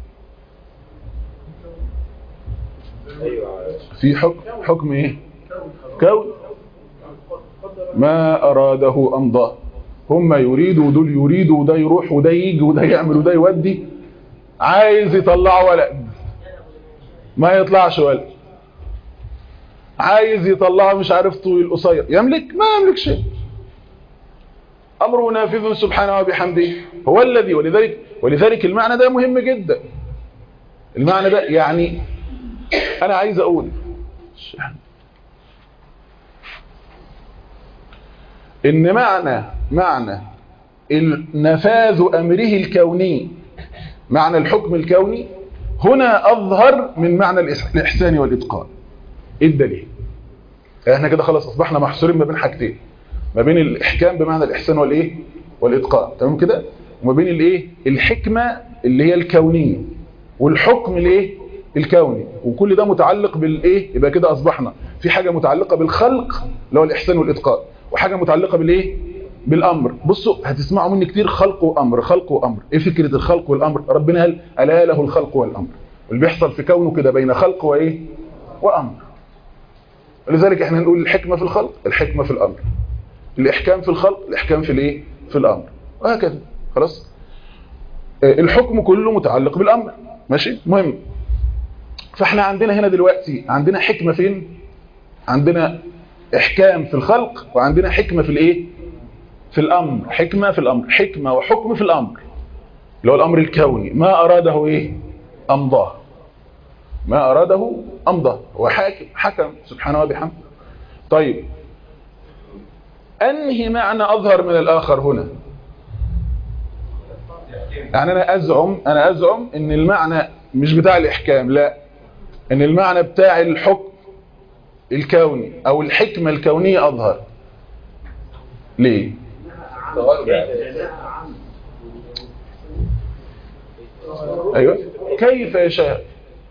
في حكم حكم ايه كون ما اراده امضى هم يريدوا دول يريدوا وده يروح وده يجي وده يعمل وده يودي عايز يطلع ولد ما يطلعش ولد عايز يطلع مش عارف طويل قصير يملك ما يملك شيء امره نافذ سبحانه وبحمده هو الذي ولذلك ولذلك المعنى ده مهم جدا المعنى ده يعني انا عايز اقول ان معنى معنى نفاذ امره الكوني معنى الحكم الكوني هنا اظهر من معنى الاحسان والاتقان ايه الدليل احنا كده خلاص اصبحنا محصورين ما بين حاجتين ما بين الاحكام بمعنى الاحسان والايه والاتقان تمام كده وما بين الايه الحكمه اللي هي الكونيه والحكم الايه الكوني وكل ده متعلق بالايه يبقى كده اصبحنا في حاجه متعلقه بالخلق اللي هو الاحسان والاتقان وحاجه متعلقه بالايه بالامر بصوا هتسمعوا مني كتير خلق وامر خلق وامر ايه فكره الخلق والامر ربنا قال الا له الخلق والامر اللي بيحصل في كونه كده بين خلق وايه وامر لذلك احنا نقول الحكمه في الخلق الحكمه في الامر الاحكام في الخلق الاحكام في الايه في الامر وهكذا خلاص الحكم كله متعلق بالامر ماشي مهم فاحنا عندنا هنا دلوقتي عندنا حكمة فين عندنا احكام في الخلق وعندنا حكمة في الايه في الامر حكمة في الامر حكمة وحكم في الامر اللي هو الامر الكوني ما اراده ايه امضاه ما اراده امضاه هو حاكم حكم سبحانه وبحمده طيب انهي معنى اظهر من الاخر هنا يعني انا ازعم انا ازعم ان المعنى مش بتاع الاحكام لا ان المعنى بتاع الحكم الكوني او الحكمة الكونية اظهر ليه ايوه كيف يشاء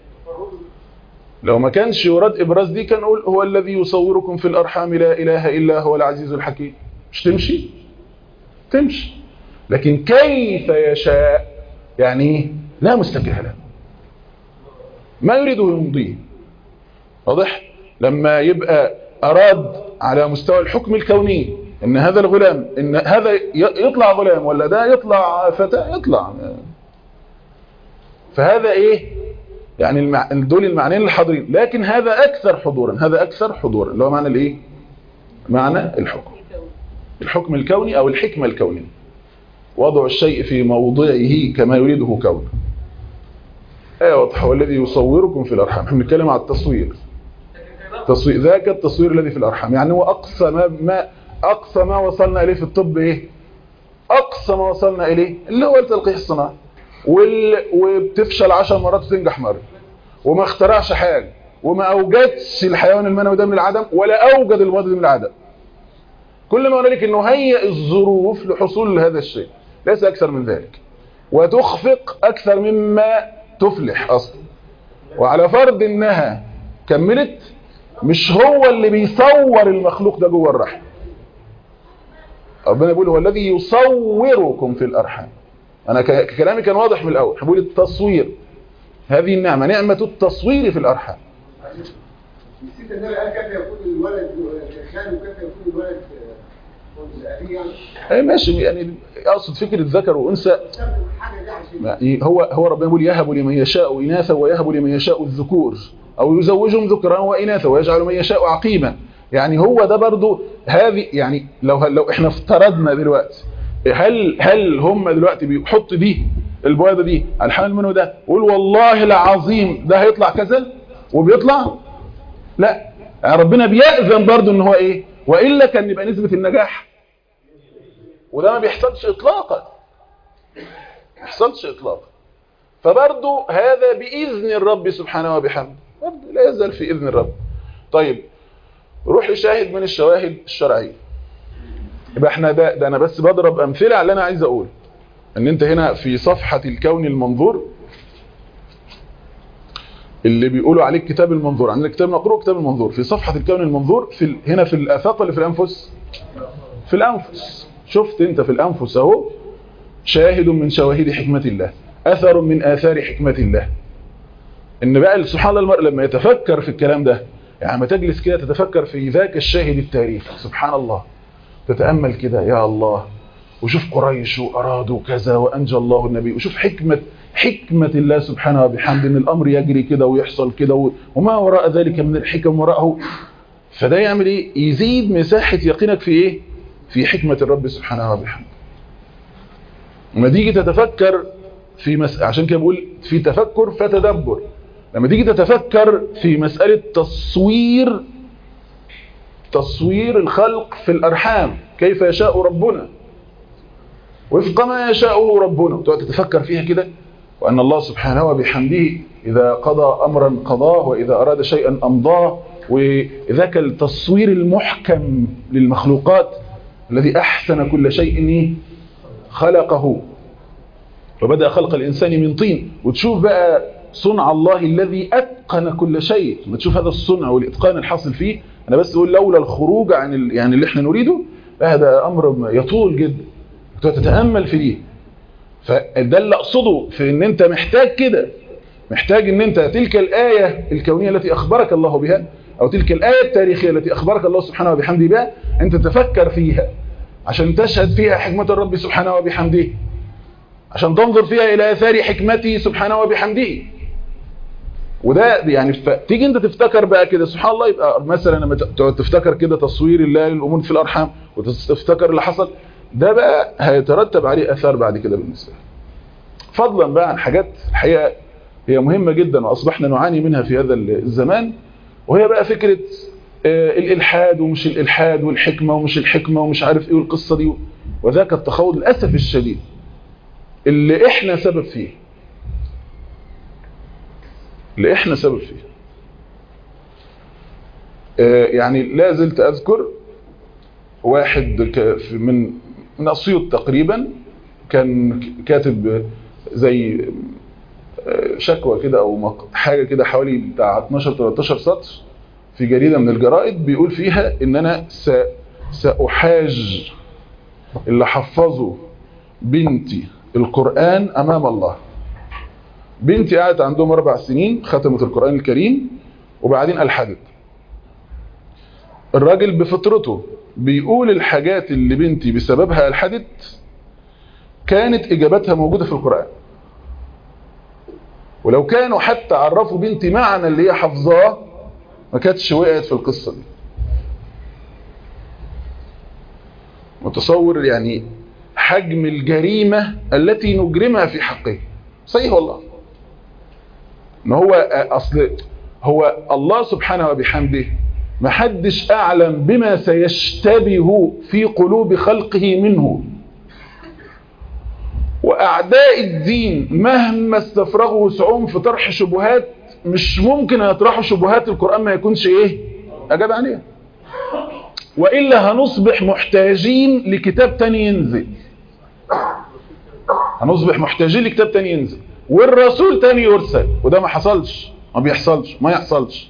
لو ما كانش يراد ابراز دي كان نقول هو الذي يصوركم في الارحام لا اله الا هو العزيز الحكيم مش تمشي تمشي لكن كيف يشاء يعني لا مستكره له ما يريده يمضيه واضح لما يبقى أراد على مستوى الحكم الكوني ان هذا الغلام ان هذا يطلع غلام ولا ده يطلع فتى يطلع فهذا ايه يعني المع... دول المعنيين الحاضرين لكن هذا اكثر حضورا هذا اكثر حضورا اللي هو معنى الايه معنى الحكم الحكم الكوني او الحكمة الكونية وضع الشيء في موضعه كما يريده كونه ايه واضح هو الذي يصوركم في الارحام احنا بنتكلم على التصوير تصوير ذاك التصوير الذي في الارحام يعني هو اقصى ما, ما اقصى ما وصلنا اليه في الطب ايه اقصى ما وصلنا اليه اللي هو التلقيح الصناعي وال... وبتفشل 10 مرات وتنجح مره وما اخترعش حاجه وما اوجدش الحيوان المنوي ده من العدم ولا اوجد المواد من العدم كل ما هنالك انه هيئ الظروف لحصول هذا الشيء ليس اكثر من ذلك وتخفق اكثر مما تفلح اصلا وعلى فرض انها كملت مش هو اللي بيصور المخلوق ده جوه الرحم ربنا بيقول هو الذي يصوركم في الارحام انا كلامي كان واضح من الاول بقول التصوير هذه النعمه نعمه التصوير في الارحام نسيت ان انا قال كيف يكون الولد خال وكيف يكون الولد ابي يعني اي ماشي يعني اقصد فكره ذكر وانثى استخدم الحاجه دي عشان يعني هو هو ربنا يقول يهب لمن يشاء اناثا ويهب لمن يشاء الذكور او يزوجهم ذكرا واناثا ويجعل من يشاء عقيما يعني هو ده برضو هذه يعني لو لو احنا افترضنا دلوقتي هل هل هم دلوقتي بيحط دي البويضه دي على الحمل منه ده يقول والله العظيم ده هيطلع كذا وبيطلع لا يعني ربنا بيأذن برضو ان هو ايه وإلا كان يبقى نسبة النجاح وده ما بيحصلش اطلاقا ما بيحصلش اطلاقا فبرضو هذا بإذن الرب سبحانه وبحمده برضو لا يزال في إذن الرب طيب روح لشاهد من الشواهد الشرعية يبقى احنا ده, ده انا بس بضرب امثله على اللي انا عايز اقول ان انت هنا في صفحة الكون المنظور اللي بيقولوا عليه كتاب المنظور عندنا كتاب مقروء كتاب المنظور في صفحة الكون المنظور في ال... هنا في الافاق اللي في الانفس في الانفس شفت انت في الانفس اهو شاهد من شواهد حكمة الله اثر من اثار حكمة الله ان بقى سبحان الله المرء لما يتفكر في الكلام ده يعني ما تجلس كده تتفكر في ذاك الشاهد التاريخ سبحان الله تتأمل كده يا الله وشوف قريش وأرادوا كذا وأنجى الله النبي وشوف حكمة حكمة الله سبحانه وبحمد ان الأمر يجري كده ويحصل كده وما وراء ذلك من الحكم وراءه فده يعمل ايه يزيد مساحة يقينك في ايه في حكمة الرب سبحانه وبحمده لما تيجي تتفكر في مس... عشان كده بقول في تفكر فتدبر لما تيجي تتفكر في مسألة تصوير تصوير الخلق في الأرحام كيف يشاء ربنا وفق ما يشاء ربنا تقعد تتفكر فيها كده وأن الله سبحانه وبحمده إذا قضى أمرا قضاه وإذا أراد شيئا أمضاه وذاك التصوير المحكم للمخلوقات الذي أحسن كل شيء خلقه وبدأ خلق الإنسان من طين وتشوف بقى صنع الله الذي أتقن كل شيء لما تشوف هذا الصنع والإتقان الحاصل فيه أنا بس أقول لولا الخروج عن ال... يعني اللي احنا نريده هذا أمر يطول جدا تتأمل في دي فده اللي أقصده في أن أنت محتاج كده محتاج أن أنت تلك الآية الكونية التي أخبرك الله بها أو تلك الآية التاريخية التي أخبرك الله سبحانه وبحمده بها أنت تفكر فيها عشان تشهد فيها حكمة الرب سبحانه وبحمده عشان تنظر فيها إلى آثار حكمته سبحانه وبحمده وده يعني فتيجي انت تفتكر بقى كده سبحان الله يبقى مثلا لما تقعد تفتكر كده تصوير الله للامور في الارحام وتفتكر اللي حصل ده بقى هيترتب عليه اثار بعد كده بالنسبه لك فضلا بقى عن حاجات الحقيقه هي مهمه جدا واصبحنا نعاني منها في هذا الزمان وهي بقى فكره آه، الالحاد ومش الالحاد والحكمه ومش الحكمه ومش عارف ايه والقصه دي وذاك التخوض للاسف الشديد اللي احنا سبب فيه اللي احنا سبب فيه آه، يعني لا زلت اذكر واحد ك- في- من من اسيوط تقريبا كان كاتب زي آه، شكوى كده او مق- حاجه كده حوالي بتاع 12 13 سطر في جريده من الجرائد بيقول فيها ان انا س- ساحاج اللي حفظوا بنتي القران امام الله بنتي قعدت عندهم اربع سنين ختمت القران الكريم وبعدين الحدت الراجل بفطرته بيقول الحاجات اللي بنتي بسببها الحدت كانت اجابتها موجوده في القران ولو كانوا حتى عرفوا بنتي معنى اللي هي حافظاه ما كانتش وقعت في القصه دي متصور يعني حجم الجريمه التي نجرمها في حقه صحيح والله ان هو اصل هو الله سبحانه وبحمده ما حدش اعلم بما سيشتبه في قلوب خلقه منه واعداء الدين مهما استفرغوا وسعهم في طرح شبهات مش ممكن يطرحوا شبهات القرآن ما يكونش ايه اجاب عليها وإلا هنصبح محتاجين لكتاب تاني ينزل هنصبح محتاجين لكتاب تاني ينزل والرسول تاني يرسل وده ما حصلش ما بيحصلش ما يحصلش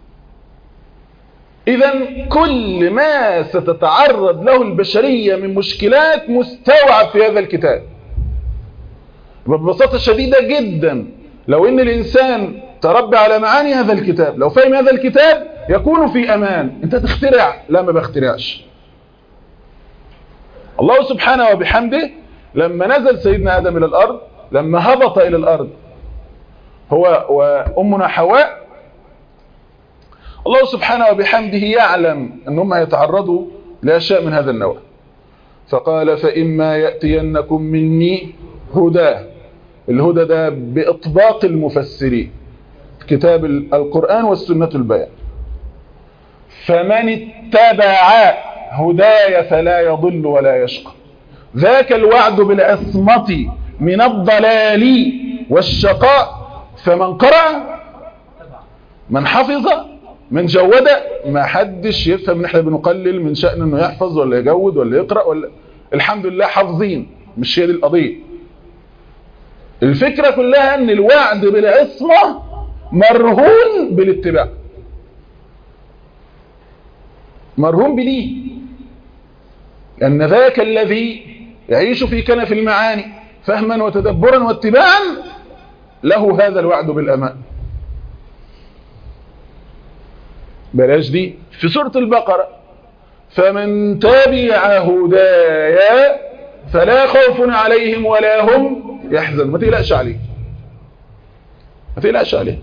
اذا كل ما ستتعرض له البشرية من مشكلات مستوعب في هذا الكتاب ببساطة شديدة جدا لو ان الانسان تربى على معاني هذا الكتاب لو فهم هذا الكتاب يكون في امان انت تخترع لا ما بخترعش الله سبحانه وبحمده لما نزل سيدنا ادم الى الارض لما هبط الى الارض هو وامنا حواء الله سبحانه وبحمده يعلم انهم هيتعرضوا لاشياء من هذا النوع فقال فاما ياتينكم مني هدى الهدى ده باطباق المفسرين كتاب القرآن والسنة البيان فمن اتبع هداي فلا يضل ولا يشقى ذاك الوعد بالعصمة من الضلال والشقاء فمن قرأ من حفظ من جود ما حدش يفهم ان احنا بنقلل من شأن انه يحفظ ولا يجود ولا يقرأ ولا الحمد لله حافظين مش هي دي القضية الفكرة كلها ان الوعد بالعصمة مرهون بالاتباع مرهون بليه لأن ذاك الذي يعيش في كنف المعاني فهما وتدبرا واتباعا له هذا الوعد بالأمان بلاش دي في سورة البقرة فمن تبع هدايا فلا خوف عليهم ولا هم يحزن ما تقلقش عليه ما تقلقش عليه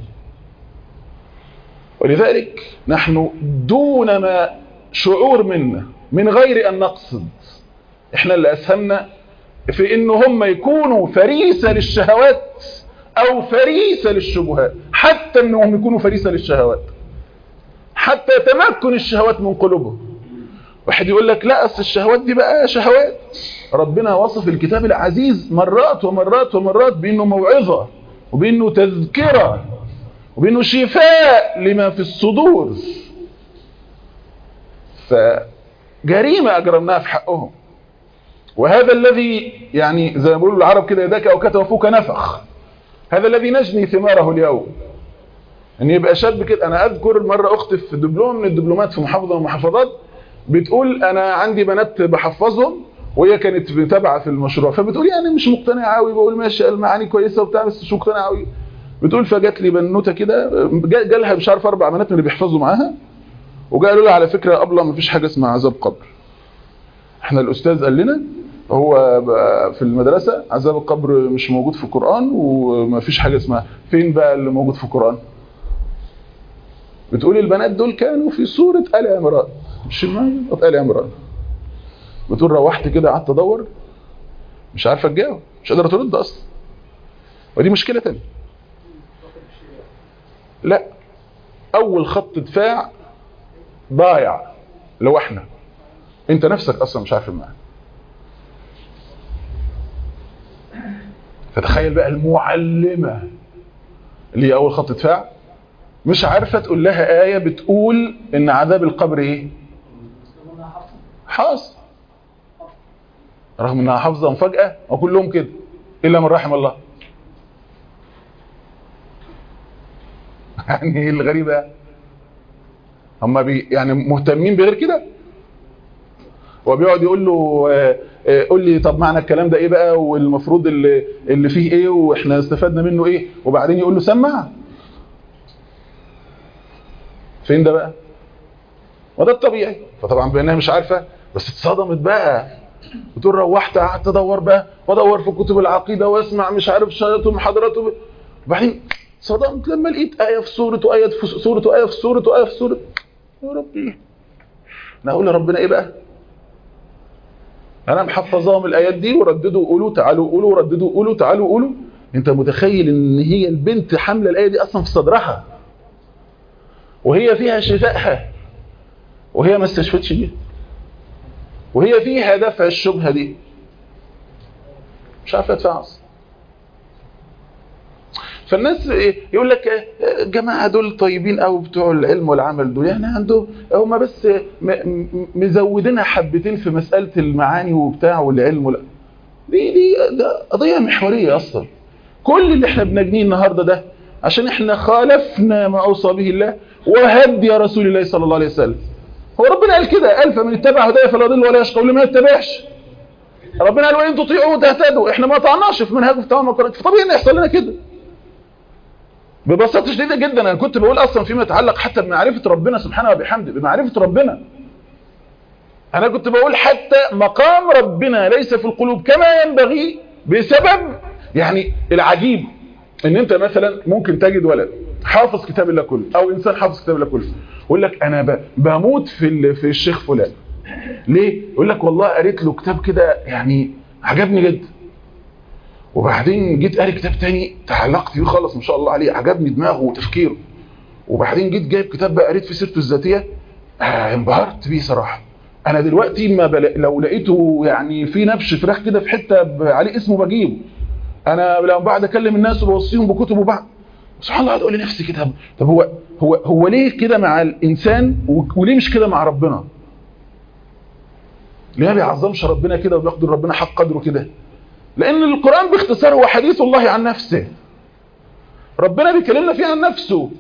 ولذلك نحن دون ما شعور منا من غير أن نقصد احنا اللي أسهمنا في ان هم يكونوا فريسة للشهوات او فريسة للشبهات حتى انهم يكونوا فريسة للشهوات حتى يتمكن الشهوات من قلوبهم واحد يقول لك لا اصل الشهوات دي بقى شهوات ربنا وصف الكتاب العزيز مرات ومرات ومرات بانه موعظة وبانه تذكرة وبانه شفاء لما في الصدور فجريمة اجرمناها في حقهم وهذا الذي يعني زي ما بيقولوا العرب كده يداك او كتب فوك نفخ هذا الذي نجني ثماره اليوم ان يبقى شاب كده انا اذكر مرة اختي في دبلوم من الدبلومات في محافظة من المحافظات بتقول انا عندي بنات بحفظهم وهي كانت متابعه في المشروع فبتقول يعني مش مقتنعه قوي بقول ماشي المعاني كويسه وبتاع بس مش مقتنعه قوي بتقول فجت لي بنوته كده جالها مش عارف اربع بنات من اللي بيحفظوا معاها وقالوا لها على فكره ابله ما فيش حاجه اسمها عذاب قبر احنا الاستاذ قال لنا هو في المدرسه عذاب القبر مش موجود في القران وما فيش حاجه اسمها فين بقى اللي موجود في القران بتقول البنات دول كانوا في سورة آل عمران مش معايا آل عمران بتقول روحت كده قعدت ادور مش عارفه تجاوب مش قادره ترد اصلا ودي مشكله تانية لا اول خط دفاع ضايع لو احنا انت نفسك اصلا مش عارف المعنى فتخيل بقى المعلمه اللي هي اول خط دفاع مش عارفه تقول لها ايه بتقول ان عذاب القبر ايه حاصل رغم انها حافظه مفاجاه وكلهم كده الا من رحم الله يعني ايه الغريبه هم بي يعني مهتمين بغير كده وبيقعد يقول له آه، آه، قول لي طب معنى الكلام ده ايه بقى والمفروض اللي اللي فيه ايه واحنا استفدنا منه ايه وبعدين يقول له سمع فين ده بقى وده الطبيعي فطبعا بانها مش عارفه بس اتصدمت بقى بتقول روحت قعدت ادور بقى وادور في كتب العقيده واسمع مش عارف شهادات ومحاضرات وب- وبعدين صدمت لما لقيت ايه في سوره وايه في سوره وايه في سوره وايه في سوره يا ربي انا اقول لربنا ايه بقى انا محفظاهم الايات دي ورددوا قولوا تعالوا قولوا ورددوا قولوا تعالوا قولوا انت متخيل ان هي البنت حامله الايه دي اصلا في صدرها وهي فيها شفائها وهي ما استشفتش بيها وهي فيها دفع الشبهه دي مش عارفه تدفع اصلا فالناس يقول لك الجماعه دول طيبين قوي بتوع العلم والعمل دول يعني عندهم هم بس م- م- مزودينها حبتين في مساله المعاني وبتاع والعلم ولا دي دي ده قضيه محوريه اصلا كل اللي احنا بنجنيه النهارده ده عشان احنا خالفنا ما اوصى به الله وهدي رسول الله صلى الله عليه وسلم هو ربنا قال كده قال فمن اتبع هدايا فلا يضل ولا يشقى واللي ما يتبعش ربنا قال وان تطيعوا تهتدوا احنا ما طعناش في منهجه في تمام القران فطبيعي ان يحصل لنا كده ببساطه شديده جدا انا كنت بقول اصلا فيما يتعلق حتى بمعرفه ربنا سبحانه وبحمده بمعرفه ربنا انا كنت بقول حتى مقام ربنا ليس في القلوب كما ينبغي بسبب يعني العجيب ان انت مثلا ممكن تجد ولد حافظ كتاب الله كله او انسان حافظ كتاب الله كله يقول لك انا ب- بموت في ال- في الشيخ فلان ليه يقول لك والله قريت له كتاب كده يعني عجبني جدا وبعدين جيت قاري كتاب تاني تعلقت بيه خالص ما شاء الله عليه عجبني دماغه وتفكيره وبعدين جيت جايب كتاب بقى قريت في سيرته الذاتيه آه انبهرت بيه صراحه انا دلوقتي ما بلا... لو لقيته يعني في نبش فراخ كده في حته ب- عليه اسمه بجيبه انا لما بعد اكلم الناس وبوصيهم بكتب وبعد سبحان الله اقول لنفسي كده طب هو هو هو ليه كده مع الانسان و- وليه مش كده مع ربنا ليه ما بيعظمش ربنا كده وبيقدر ربنا حق قدره كده لان القران باختصار هو حديث الله عن نفسه ربنا بيكلمنا فيه عن نفسه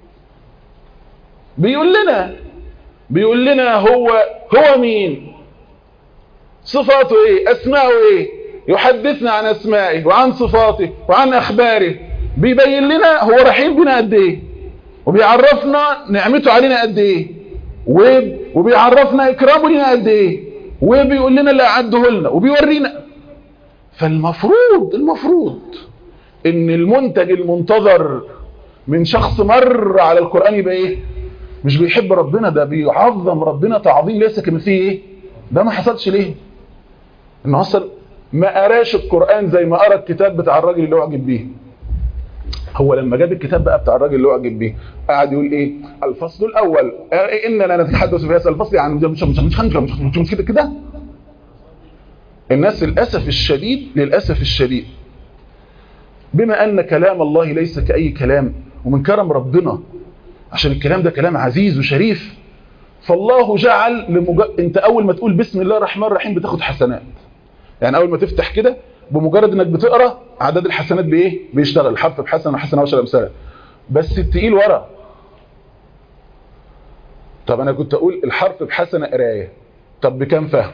بيقول لنا بيقول لنا هو هو مين صفاته ايه اسماءه ايه يحدثنا عن اسمائه وعن صفاته وعن اخباره بيبين لنا هو رحيم بنا قد ايه وبيعرفنا نعمته علينا قد ايه وب- وبيعرفنا اكرامه لنا قد ايه وبيقول لنا اللي اعده لنا وبيورينا فالمفروض المفروض ان المنتج المنتظر من شخص مر على القرآن يبقى ايه مش بيحب ربنا ده بيعظم ربنا تعظيم ليس كمثله ايه ده ما حصلش ليه انه اصلا ما قراش القرآن زي ما قرا الكتاب بتاع الراجل اللي اعجب بيه هو لما جاب الكتاب بقى بتاع الراجل اللي اعجب بيه قعد يقول ايه الفصل الاول آه، اننا نتحدث في هذا الفصل عن مش مش مش مش مش مش كده كده الناس للاسف الشديد للاسف الشديد بما ان كلام الله ليس كاي كلام ومن كرم ربنا عشان الكلام ده كلام عزيز وشريف فالله جعل لمج... انت اول ما تقول بسم الله الرحمن الرحيم بتاخد حسنات يعني اول ما تفتح كده بمجرد انك بتقرا عدد الحسنات بايه بيشتغل الحرف بحسنه وحسنه وعشر امثالها بس التقيل ورا طب انا كنت اقول الحرف بحسنه قرايه طب بكام فهم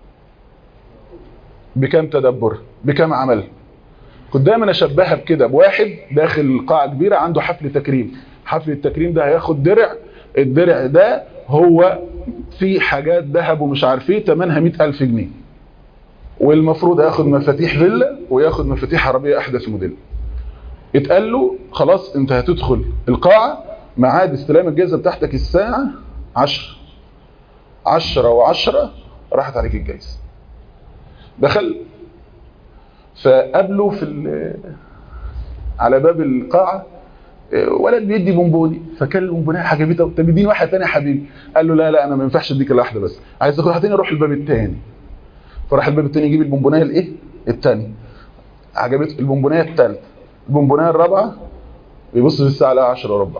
بكام تدبر بكام عمل كنت دايما اشبهها بكده بواحد داخل قاعه كبيره عنده حفل تكريم حفل التكريم ده هياخد درع الدرع ده هو فيه حاجات ذهب ومش عارف ايه ثمنها 100000 جنيه والمفروض ياخد مفاتيح فيلا وياخد مفاتيح عربيه احدث موديل اتقال له خلاص انت هتدخل القاعه ميعاد استلام الجائزه بتاعتك الساعه 10 10 و10 راحت عليك الجائزه دخل فقابله في ال- على باب القاعه آه، ولد بيدي بونبوني فكان البونبونيه عجبته طب اديني واحد تاني يا حبيبي قال له لا لا انا ما ينفعش اديك الا واحده بس عايز تاخد واحده تاني روح الباب التاني فراح الباب التاني يجيب البونبونيه الايه التاني عجبته البونبونيه التالتة البونبونيه الرابعه يبص في الساعه لقى 10 وربع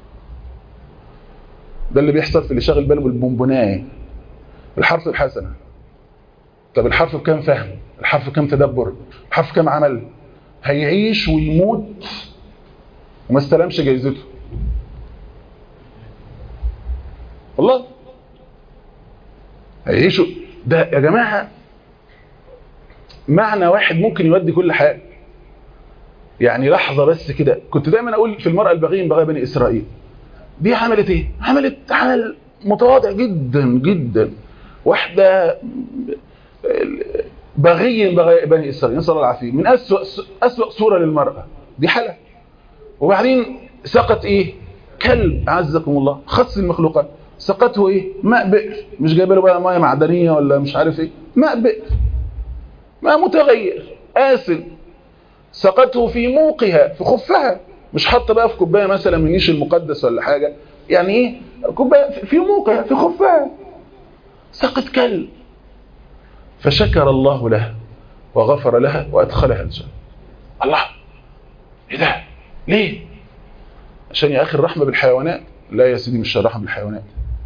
ده اللي بيحصل في اللي شاغل باله بالبونبونايه الحرف الحسنه طب الحرف بكام فهم الحرف بكام تدبر الحرف كام عمل هيعيش ويموت وما استلمش جايزته والله هيعيشوا ده يا جماعه معنى واحد ممكن يودي كل حاجه يعني لحظه بس كده كنت دايما اقول في المراه البغيه من بغايا بني اسرائيل دي عملت ايه عملت عمل متواضع جدا جدا واحده بغي من بغايا بني اسرائيل نسال الله العافيه من اسوا اسوا صوره للمراه دي حاله وبعدين سقط ايه كلب اعزكم الله خص المخلوقات سقطه ايه ماء بئر مش جايبه له بقى ميه معدنيه ولا مش عارف ايه ماء بئر ماء متغير آسن سقته في موقها في خفها مش حاطه بقى في كوبايه مثلا من نيش المقدس ولا حاجه يعني ايه كوبايه في موقها في خفها سقط كلب فشكر الله لها وغفر لها وادخلها الجنه الله ايه ده ليه عشان يا اخي الرحمه بالحيوانات لا يا سيدي مش الرحمه بالحيوانات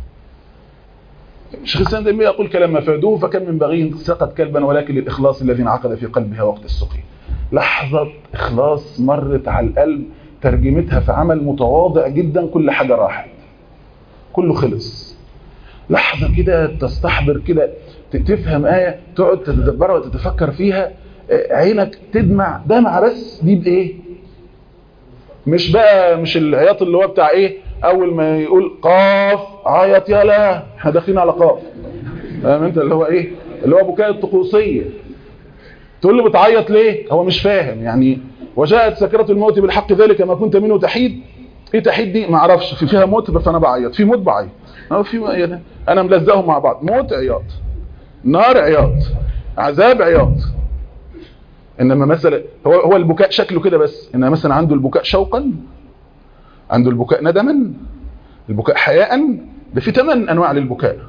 شيخ الاسلام تيميه يقول كلام مفادوه فكم من بغي سقط كلبا ولكن للاخلاص الذي انعقد في قلبها وقت السقي لحظه اخلاص مرت على القلب ترجمتها في عمل متواضع جدا كل حاجه راحت كله خلص لحظه كده تستحضر كده تفهم ايه تقعد تتدبرها وتتفكر فيها عينك تدمع دمعه بس دي بايه مش بقى مش العياط اللي هو بتاع ايه اول ما يقول قاف عيط يلا احنا داخلين على قاف فاهم انت اللي هو ايه اللي هو بكاء الطقوسيه تقول له بتعيط ليه هو مش فاهم يعني وجاءت سكرة الموت بالحق ذلك ما كنت منه تحيد ايه تحيد دي ما اعرفش في فيها موت فانا بعيط في موت بعيط أو في يعني انا ملزقهم مع بعض موت عياط نار عياط عذاب عياط انما مثلا هو هو البكاء شكله كده بس انما مثلا عنده البكاء شوقا عنده البكاء ندما البكاء حياء ده في ثمان انواع للبكاء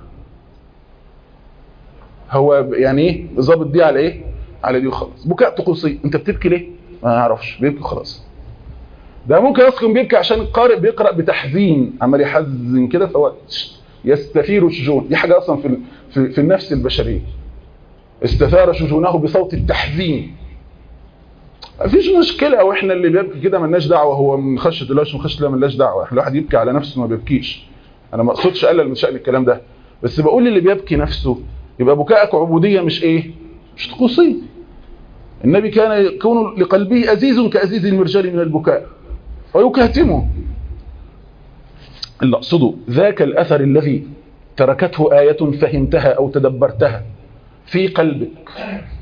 هو يعني ايه ظابط دي على ايه على دي وخلاص بكاء طقوسي انت بتبكي ليه ما اعرفش بيبكي خلاص ده ممكن يسكن بيبكي عشان القارئ بيقرا بتحزين عمال يحزن كده فهو يستثير شجون دي حاجه اصلا في في, في النفس البشريه استثار شجونه بصوت التحزين مفيش مشكلة واحنا اللي بيبكي كده ملناش دعوة هو من خشية الله مش من خشية الله ملناش دعوة احنا الواحد يبكي على نفسه ما بيبكيش انا ما اقصدش اقلل من شأن الكلام ده بس بقول اللي بيبكي نفسه يبقى بكائك عبودية مش ايه مش طقوسية النبي كان يكون لقلبه أزيز كأزيز المرجال من البكاء ويكهتمه اللي اقصده ذاك الأثر الذي تركته آية فهمتها أو تدبرتها في قلبك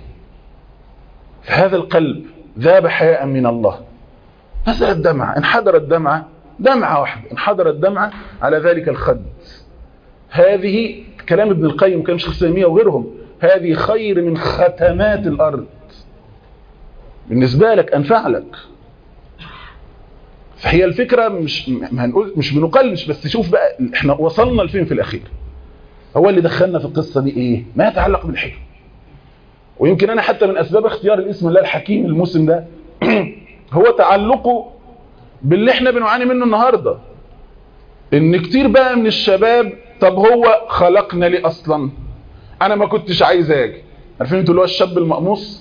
في هذا القلب ذاب حياء من الله نزلت دمعة انحدرت دمعة دمعة واحدة انحدرت دمعة على ذلك الخد هذه كلام ابن القيم كلام شيخ سلمية وغيرهم هذه خير من ختمات الأرض بالنسبة لك أنفع لك فهي الفكرة مش ما هنقول مش بنقلش بس شوف بقى احنا وصلنا لفين في الأخير هو اللي دخلنا في القصة دي ايه ما يتعلق بالحكم ويمكن أنا حتى من أسباب اختيار الاسم الله الحكيم الموسم ده هو تعلقه باللي احنا بنعاني منه النهاردة ان كتير بقى من الشباب طب هو خلقنا ليه اصلا انا ما كنتش عايز اجي عارفين انتوا اللي هو الشاب المقموص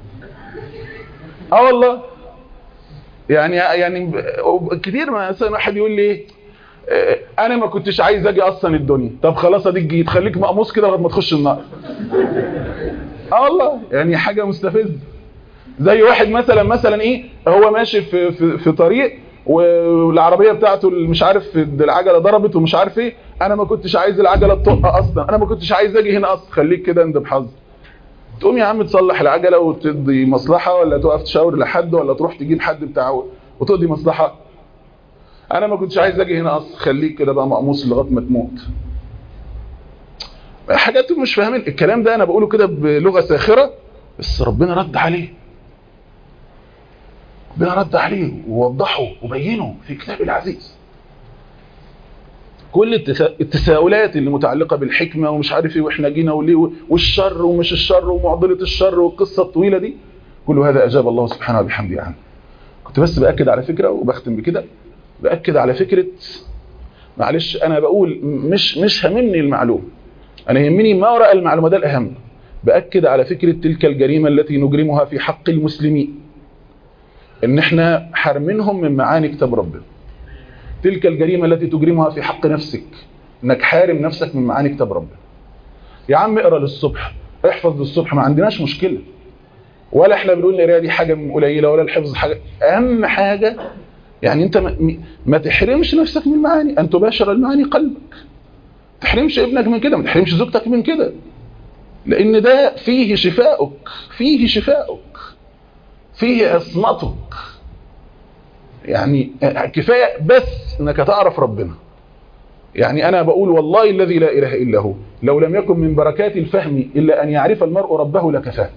اه والله يعني يعني كتير مثلا واحد يقول لي ايه انا ما كنتش عايز اجي اصلا الدنيا طب خلاص اديك جيت خليك مقموص كده لغايه ما تخش النار اه والله يعني حاجه مستفزه زي واحد مثلا مثلا ايه هو ماشي في في, في طريق والعربيه بتاعته مش عارف العجله ضربت ومش عارف ايه انا ما كنتش عايز العجله تطق اصلا انا ما كنتش عايز اجي هنا اصلا خليك كده انت بحظ تقوم يا عم تصلح العجله وتقضي مصلحه ولا تقف تشاور لحد ولا تروح تجيب حد بتاعه وتقضي مصلحه انا ما كنتش عايز اجي هنا اصلا خليك كده بقى مقموص لغايه ما تموت حاجات مش فاهمين الكلام ده انا بقوله كده بلغه ساخره بس ربنا رد عليه ربنا رد عليه ووضحه وبينه في كتاب العزيز كل التساؤلات اللي متعلقة بالحكمة ومش عارف ايه واحنا جينا وليه والشر ومش الشر ومعضلة الشر والقصة الطويلة دي كل هذا أجاب الله سبحانه وبحمده عنه كنت بس بأكد على فكرة وبختم بكده بأكد على فكرة معلش أنا بقول مش مش هممني المعلوم أنا يهمني ما وراء المعلومة ده الأهم بأكد على فكرة تلك الجريمة التي نجرمها في حق المسلمين ان احنا حرمنهم من معاني كتاب ربنا تلك الجريمة التي تجرمها في حق نفسك انك حارم نفسك من معاني كتاب ربنا يا عم اقرا للصبح احفظ للصبح ما عندناش مشكلة ولا احنا بنقول القرايه دي حاجة قليلة ولا الحفظ حاجة اهم حاجة يعني انت ما, ما تحرمش نفسك من المعاني ان تباشر المعاني قلبك تحرمش ابنك من كده ما تحرمش زوجتك من كده لان ده فيه شفاؤك فيه شفاؤك فيه عصمتك يعني كفاية بس انك تعرف ربنا يعني انا بقول والله الذي لا اله الا هو لو لم يكن من بركات الفهم الا ان يعرف المرء ربه لكفاه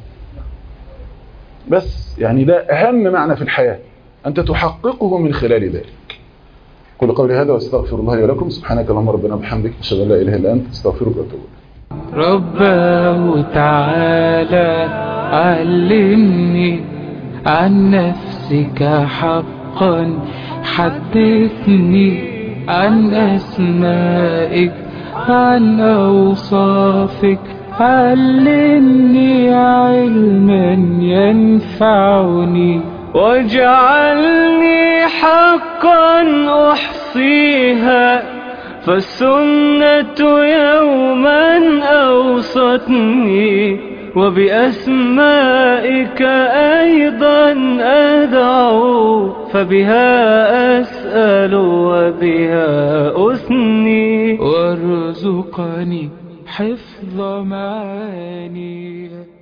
بس يعني ده اهم معنى في الحياة انت تحققه من خلال ذلك قل قولي هذا واستغفر الله لي ولكم سبحانك اللهم ربنا وبحمدك اشهد ان لا اله الا انت استغفرك واتوب اليك رباه تعالى علمني عن نفسك حقا حدثني عن أسمائك عن أوصافك علمني علما ينفعني واجعلني حقا أحصيها فالسنة يوما أوصتني وبأسمائك أيضا أدعو فبها أسأل وبها أثني وارزقني حفظ معاني